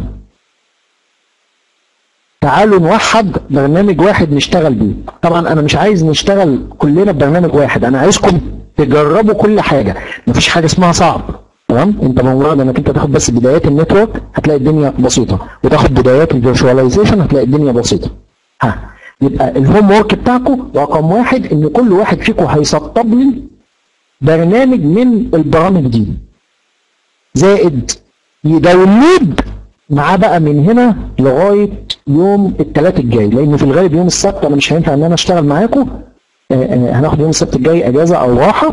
تعالوا نوحد برنامج واحد نشتغل بيه طبعا انا مش عايز نشتغل كلنا ببرنامج واحد انا عايزكم تجربوا كل حاجه مفيش حاجه اسمها صعب تمام انت بمجرد انك انت تاخد بس بدايات النتورك هتلاقي الدنيا بسيطه وتاخد بدايات الفيرشواليزيشن هتلاقي الدنيا بسيطه ها يبقى الهوم ورك بتاعكم رقم واحد ان كل واحد فيكم هيسطب لي برنامج من البرامج دي زائد يداونلود معاه بقى من هنا لغايه يوم الثلاث الجاي لان في الغالب يوم السبت انا مش هينفع ان انا اشتغل معاكم هناخد يوم السبت الجاي اجازه او راحه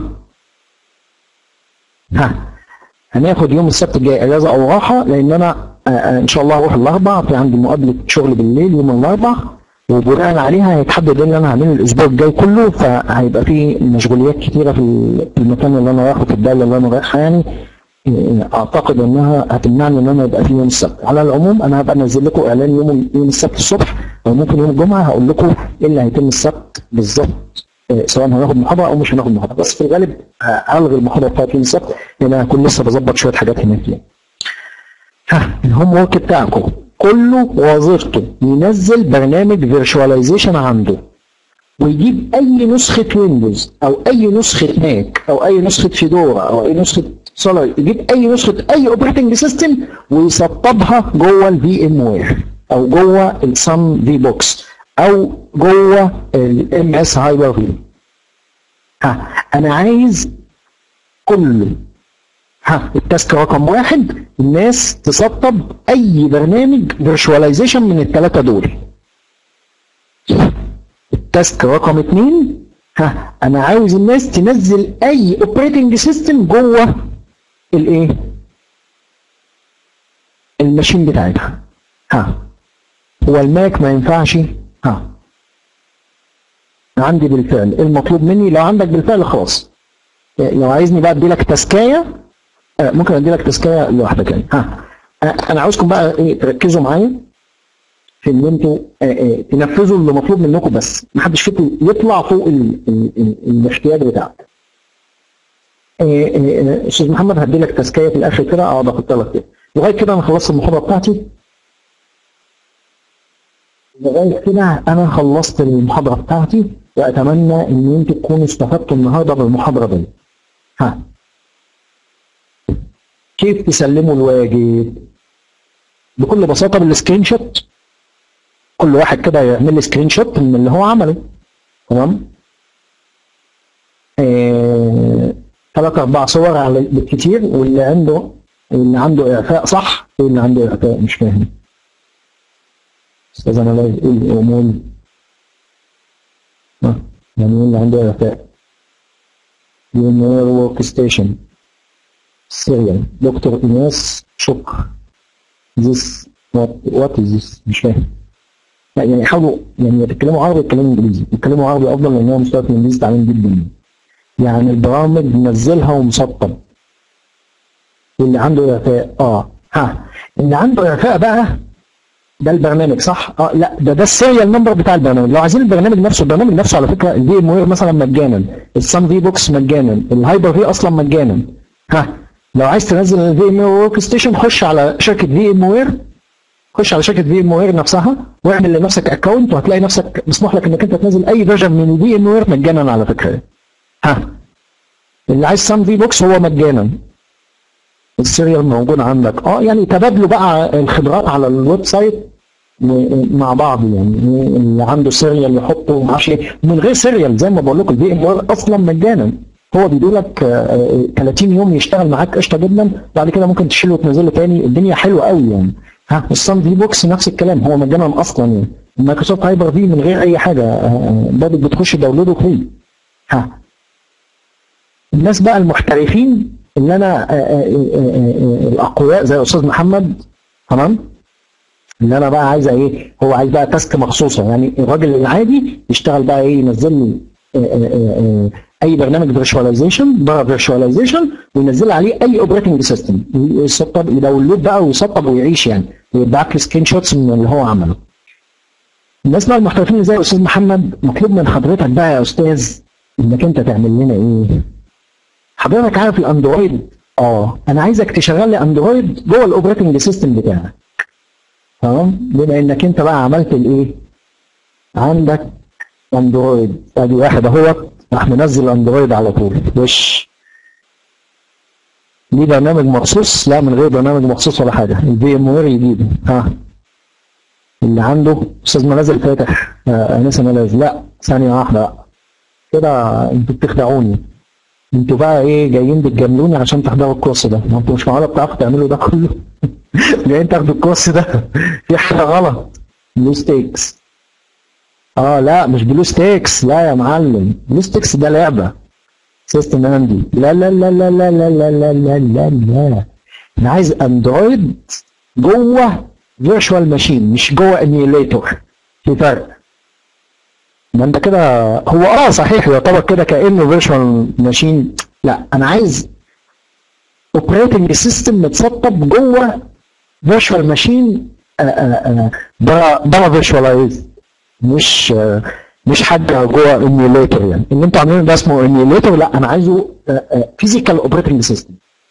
ها هناخد يوم السبت الجاي اجازه او راحه لان انا ان شاء الله هروح الاربع في عندي مقابله شغل بالليل يوم الاربع وبناء عليها هيتحدد اللي انا هعمله الاسبوع الجاي كله فهيبقى في مشغوليات كتيره في المكان اللي انا رايحه في الدوله اللي انا رايحها يعني اعتقد انها هتمنعني ان انا يبقى في يوم السبت على العموم انا هبقى انزل لكم اعلان يوم يوم السبت الصبح او ممكن يوم الجمعه هقول لكم ايه اللي هيتم السبت بالظبط سواء هناخد محاضره او مش هناخد محاضره بس في الغالب هلغي المحاضره بتاعت يوم السبت لان انا هكون لسه بظبط شويه حاجات هناك يعني. ها الهوم ورك بتاعكم كله وظيفته ينزل برنامج فيرشواليزيشن عنده ويجيب اي نسخه ويندوز او اي نسخه ماك او اي نسخه فيدورا او اي نسخه سولار يجيب اي نسخه اي اوبريتنج سيستم ويسطبها جوه الفي ام وير او جوه السم في بوكس او جوه الام اس هايبر في ها انا عايز كله ها التاسك رقم واحد الناس تسطب اي برنامج فيرشواليزيشن من الثلاثه دول التاسك رقم اثنين ها انا عاوز الناس تنزل اي اوبريتنج سيستم جوه الايه الماشين بتاعتها ها هو الماك ما ينفعش ها عندي بالفعل المطلوب مني لو عندك بالفعل خلاص لو عايزني بقى ادي لك تسكايه ممكن ادي لك تسكايه لوحدك يعني ها انا عاوزكم بقى ايه تركزوا معايا في ان انتوا تنفذوا اللي مطلوب منكم بس ما حدش فيكم يطلع فوق ال ال ال الاحتياج بتاعك استاذ محمد هدي لك تسكيه في الاخر كده اقعد احط لك كده لغايه كده انا خلصت المحاضره بتاعتي لغايه كده انا خلصت المحاضره بتاعتي واتمنى ان انتوا تكونوا استفدتوا النهارده بالمحاضره دي ها كيف تسلموا الواجب بكل بساطه بالسكرين شوت كل واحد كده يعمل لي سكرين شوت من اللي هو عمله تمام آه، ثلاث اربع صور على بالكتير واللي عنده اللي عنده اعفاء صح واللي عنده اعفاء مش فاهم استاذ انا لا يقول امور ها، يعني ايه اللي عنده اعفاء يونير ورك ستيشن سيريال دكتور ايناس شكر this what what is this مش فاهم لا يعني حاولوا يعني يتكلموا عربي يتكلموا انجليزي يتكلموا عربي افضل لان هو مستوى الانجليزي تعبان جدا يعني البرامج منزلها ومسطب واللي عنده اعفاء اه ها اللي عنده اعفاء بقى ده البرنامج صح؟ اه لا ده ده السيريال نمبر بتاع البرنامج لو عايزين البرنامج نفسه البرنامج نفسه على فكره الفي ام وير مثلا مجانا السان في بوكس مجانا الهايبر في اصلا مجانا ها لو عايز تنزل الفي ام وير ورك ستيشن خش على شركه في ام وير خش على شركه في ام وير نفسها واعمل لنفسك اكونت وهتلاقي نفسك مسموح لك انك انت تنزل اي فيرجن من الفي ام وير مجانا على فكره ها اللي عايز سان في بوكس هو مجانا السيريال موجود عندك اه يعني تبادلوا بقى الخبرات على الويب سايت م- مع بعض يعني اللي عنده سيريال يحطه ما اعرفش ايه من غير سيريال زي ما بقول لكم الفي ام وير اصلا مجانا هو بيدولك آه، آه، 30 يوم يشتغل معاك قشطه جدا بعد كده ممكن تشيله وتنزله تاني الدنيا حلوه قوي يعني ها الصن في بوكس نفس الكلام هو مجانا اصلا يعني مايكروسوفت هايبر في من غير اي حاجه آه، برضه بتخش داونلوده فري ها الناس بقى المحترفين اللي انا آه، آه، آه، آه، الاقوياء زي استاذ محمد تمام اللي انا بقى عايزه ايه هو عايز بقى تاسك مخصوصه يعني الراجل العادي يشتغل بقى ايه ينزل لي آه، آه، آه، اي برنامج فيرشواليزيشن بقى فيرشواليزيشن وينزل عليه اي اوبريتنج سيستم يسطب يداونلود بقى ويسطب ويعيش يعني ويبعت لي سكرين شوتس من اللي هو عمله الناس بقى المحترفين زي استاذ محمد مطلوب من حضرتك بقى يا استاذ انك انت تعمل لنا ايه حضرتك عارف الاندرويد اه انا عايزك تشغل لي اندرويد جوه الاوبريتنج سيستم بتاعك تمام بما انك انت بقى عملت الايه عندك اندرويد ادي واحد اهوت راح منزل اندرويد على طول وش ليه برنامج مخصوص لا من غير برنامج مخصوص ولا حاجه الفي ام وير يجيبه ها اللي عنده استاذ منازل فاتح آه، انسه ملاذ لا ثانيه واحده بقى. كده انتوا بتخدعوني انتوا بقى ايه جايين بتجاملوني عشان تحضروا الكورس ده ما انتوا مش معقوله بتعرفوا تعملوا ده كله جايين تاخدوا الكورس ده في حاجه غلط بلو ستيكس اه لا مش بلو ستيكس لا يا معلم بلو ستيكس ده لعبه سيستم عندي لا لا لا لا لا لا لا لا لا لا لا انا عايز اندرويد جوه فيرتشوال ماشين مش جوه ايميوليتور في فرق ما انت كده هو اه صحيح يعتبر كده كانه فيرتشوال ماشين لا انا عايز اوبريتنج سيستم متسطب جوه فيرتشوال ماشين بره بره فيرتشواليز مش آه، مش حاجه جوه ايميوليتور يعني اللي انتوا عاملينه ده اسمه ايميوليتور لا انا عايزه فيزيكال اوبريتنج سيستم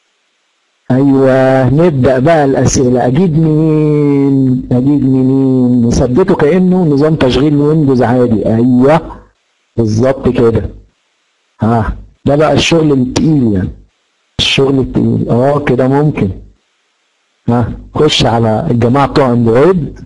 ايوه نبدا بقى الاسئله اجيب منين اجيب منين نثبته كانه نظام تشغيل ويندوز عادي ايوه بالظبط كده ها ده بقى الشغل التقيل يعني الشغل التقيل اه كده ممكن ها خش على الجماعه بتوع اندرويد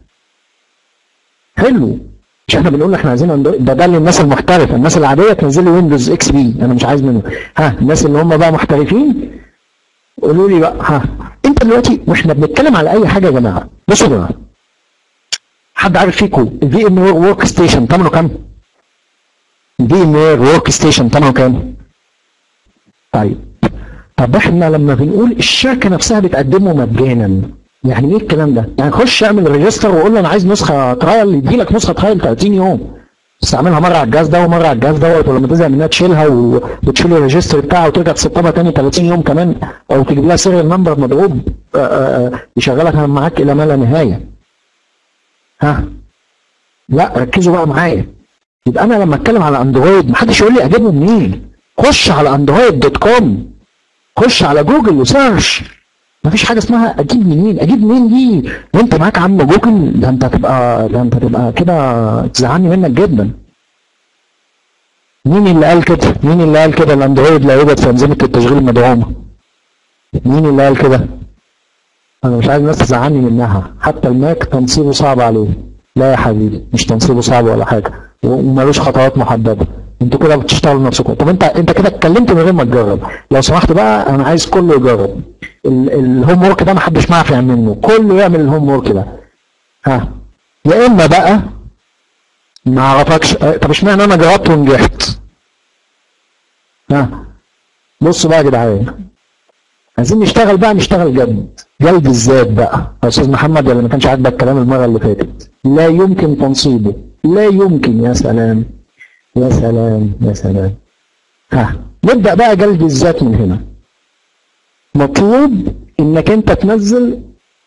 حلو مش احنا بنقول احنا عايزين اندرويد ده ده للناس المحترفه الناس العاديه تنزل لي ويندوز اكس بي انا مش عايز منه ها الناس اللي هم بقى محترفين قولوا لي بقى ها انت دلوقتي واحنا بنتكلم على اي حاجه يا جماعه بصوا يا جماعه حد عارف فيكم الفي ام وير ورك ستيشن ثمنه كام؟ الفي ام وير ورك ستيشن ثمنه كام؟ طيب طب احنا لما بنقول الشركه نفسها بتقدمه مجانا يعني ايه الكلام ده؟ يعني خش اعمل ريجستر وقول له انا عايز نسخه ترايل يدي لك نسخه ترايل 30 يوم تستعملها مره على الجهاز ده ومره على الجهاز دوت ولما تزهق منها تشيلها و- وتشيل الريجستر بتاعها وترجع تسطبها تاني 30 يوم كمان او تجيب لها سيريال نمبر مضروب آه، آه، آه، يشغلك معاك الى ما لا نهايه. ها لا ركزوا بقى معايا يبقى انا لما اتكلم على اندرويد محدش يقول لي اجيبه منين خش على اندرويد دوت كوم خش على جوجل وسيرش مفيش حاجه اسمها اجيب منين اجيب منين دي وانت معاك عم جوجل ده انت هتبقى ده انت هتبقى كده تزعلني منك جدا مين اللي قال كده مين اللي قال كده الاندرويد لا يوجد في انظمه التشغيل المدعومه مين اللي قال كده انا مش عايز الناس تزعلني منها حتى الماك تنصيبه صعب عليه لا يا حبيبي مش تنصيبه صعب ولا حاجه ومالوش خطوات محدده انتوا كده بتشتغلوا نفسكم طب انت انت كده اتكلمت من غير ما تجرب لو سمحت بقى انا عايز كله يجرب ال- الهوم ورك ده ما حدش معرف يعمل منه كله يعمل الهوم ورك ده ها يا اما بقى ما اعرفكش اه، طب اشمعنى انا جربت ونجحت ها بصوا بقى يا جدعان عايزين نشتغل بقى نشتغل جد جلد الذات بقى يا استاذ محمد ولا ما كانش عاجبك الكلام المره اللي فاتت لا يمكن تنصيبه لا يمكن يا سلام يا سلام يا سلام ها نبدا بقى جلد الذات من هنا مطلوب انك انت تنزل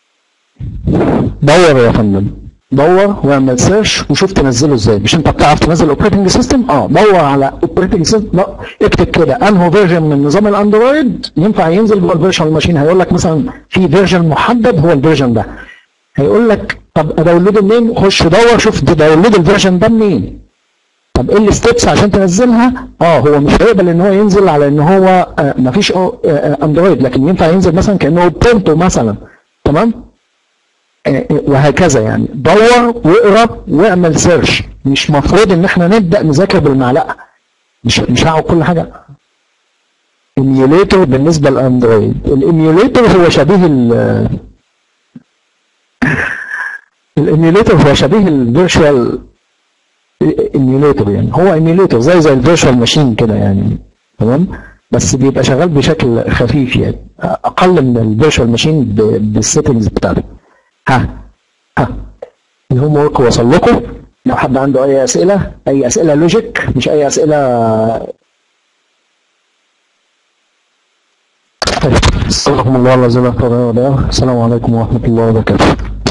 دور يا فندم دور واعمل سيرش وشوف تنزله ازاي مش انت بتعرف تنزل اوبريتنج سيستم اه دور على اوبريتنج سيستم لا اكتب كده انهو فيرجن من نظام الاندرويد ينفع ينزل جوه الفيرشوال ماشين هيقول لك مثلا في فيرجن محدد هو الفيرجن ده هيقول لك طب اداونلود منين خش دور شوف تداونلود الفيرجن ده منين طب ايه الستبس عشان تنزلها اه هو مش هيقبل ان هو ينزل على ان هو آه مفيش آه آه اندرويد لكن ينفع ينزل مثلا كانه بورتو مثلا تمام آه، آه، وهكذا يعني دور واقرا واعمل سيرش مش مفروض ان احنا نبدا نذاكر بالمعلقه مش مش هقعد كل حاجه ايميوليتور بالنسبه للاندرويد الايميوليتور هو شبيه ال الايميوليتور هو شبيه الفيرتشوال ايميوليتور يعني هو ايميوليتور زي زي الفيرتشوال ماشين كده يعني تمام بس بيبقى شغال بشكل خفيف يعني اقل من الفيرتشوال ماشين بالسيتنجز بتاعته ها ها الهوم ورك وصل لكم لو حد عنده اي اسئله اي اسئله لوجيك مش اي اسئله طيب استغفر الله العظيم السلام عليكم ورحمه الله وبركاته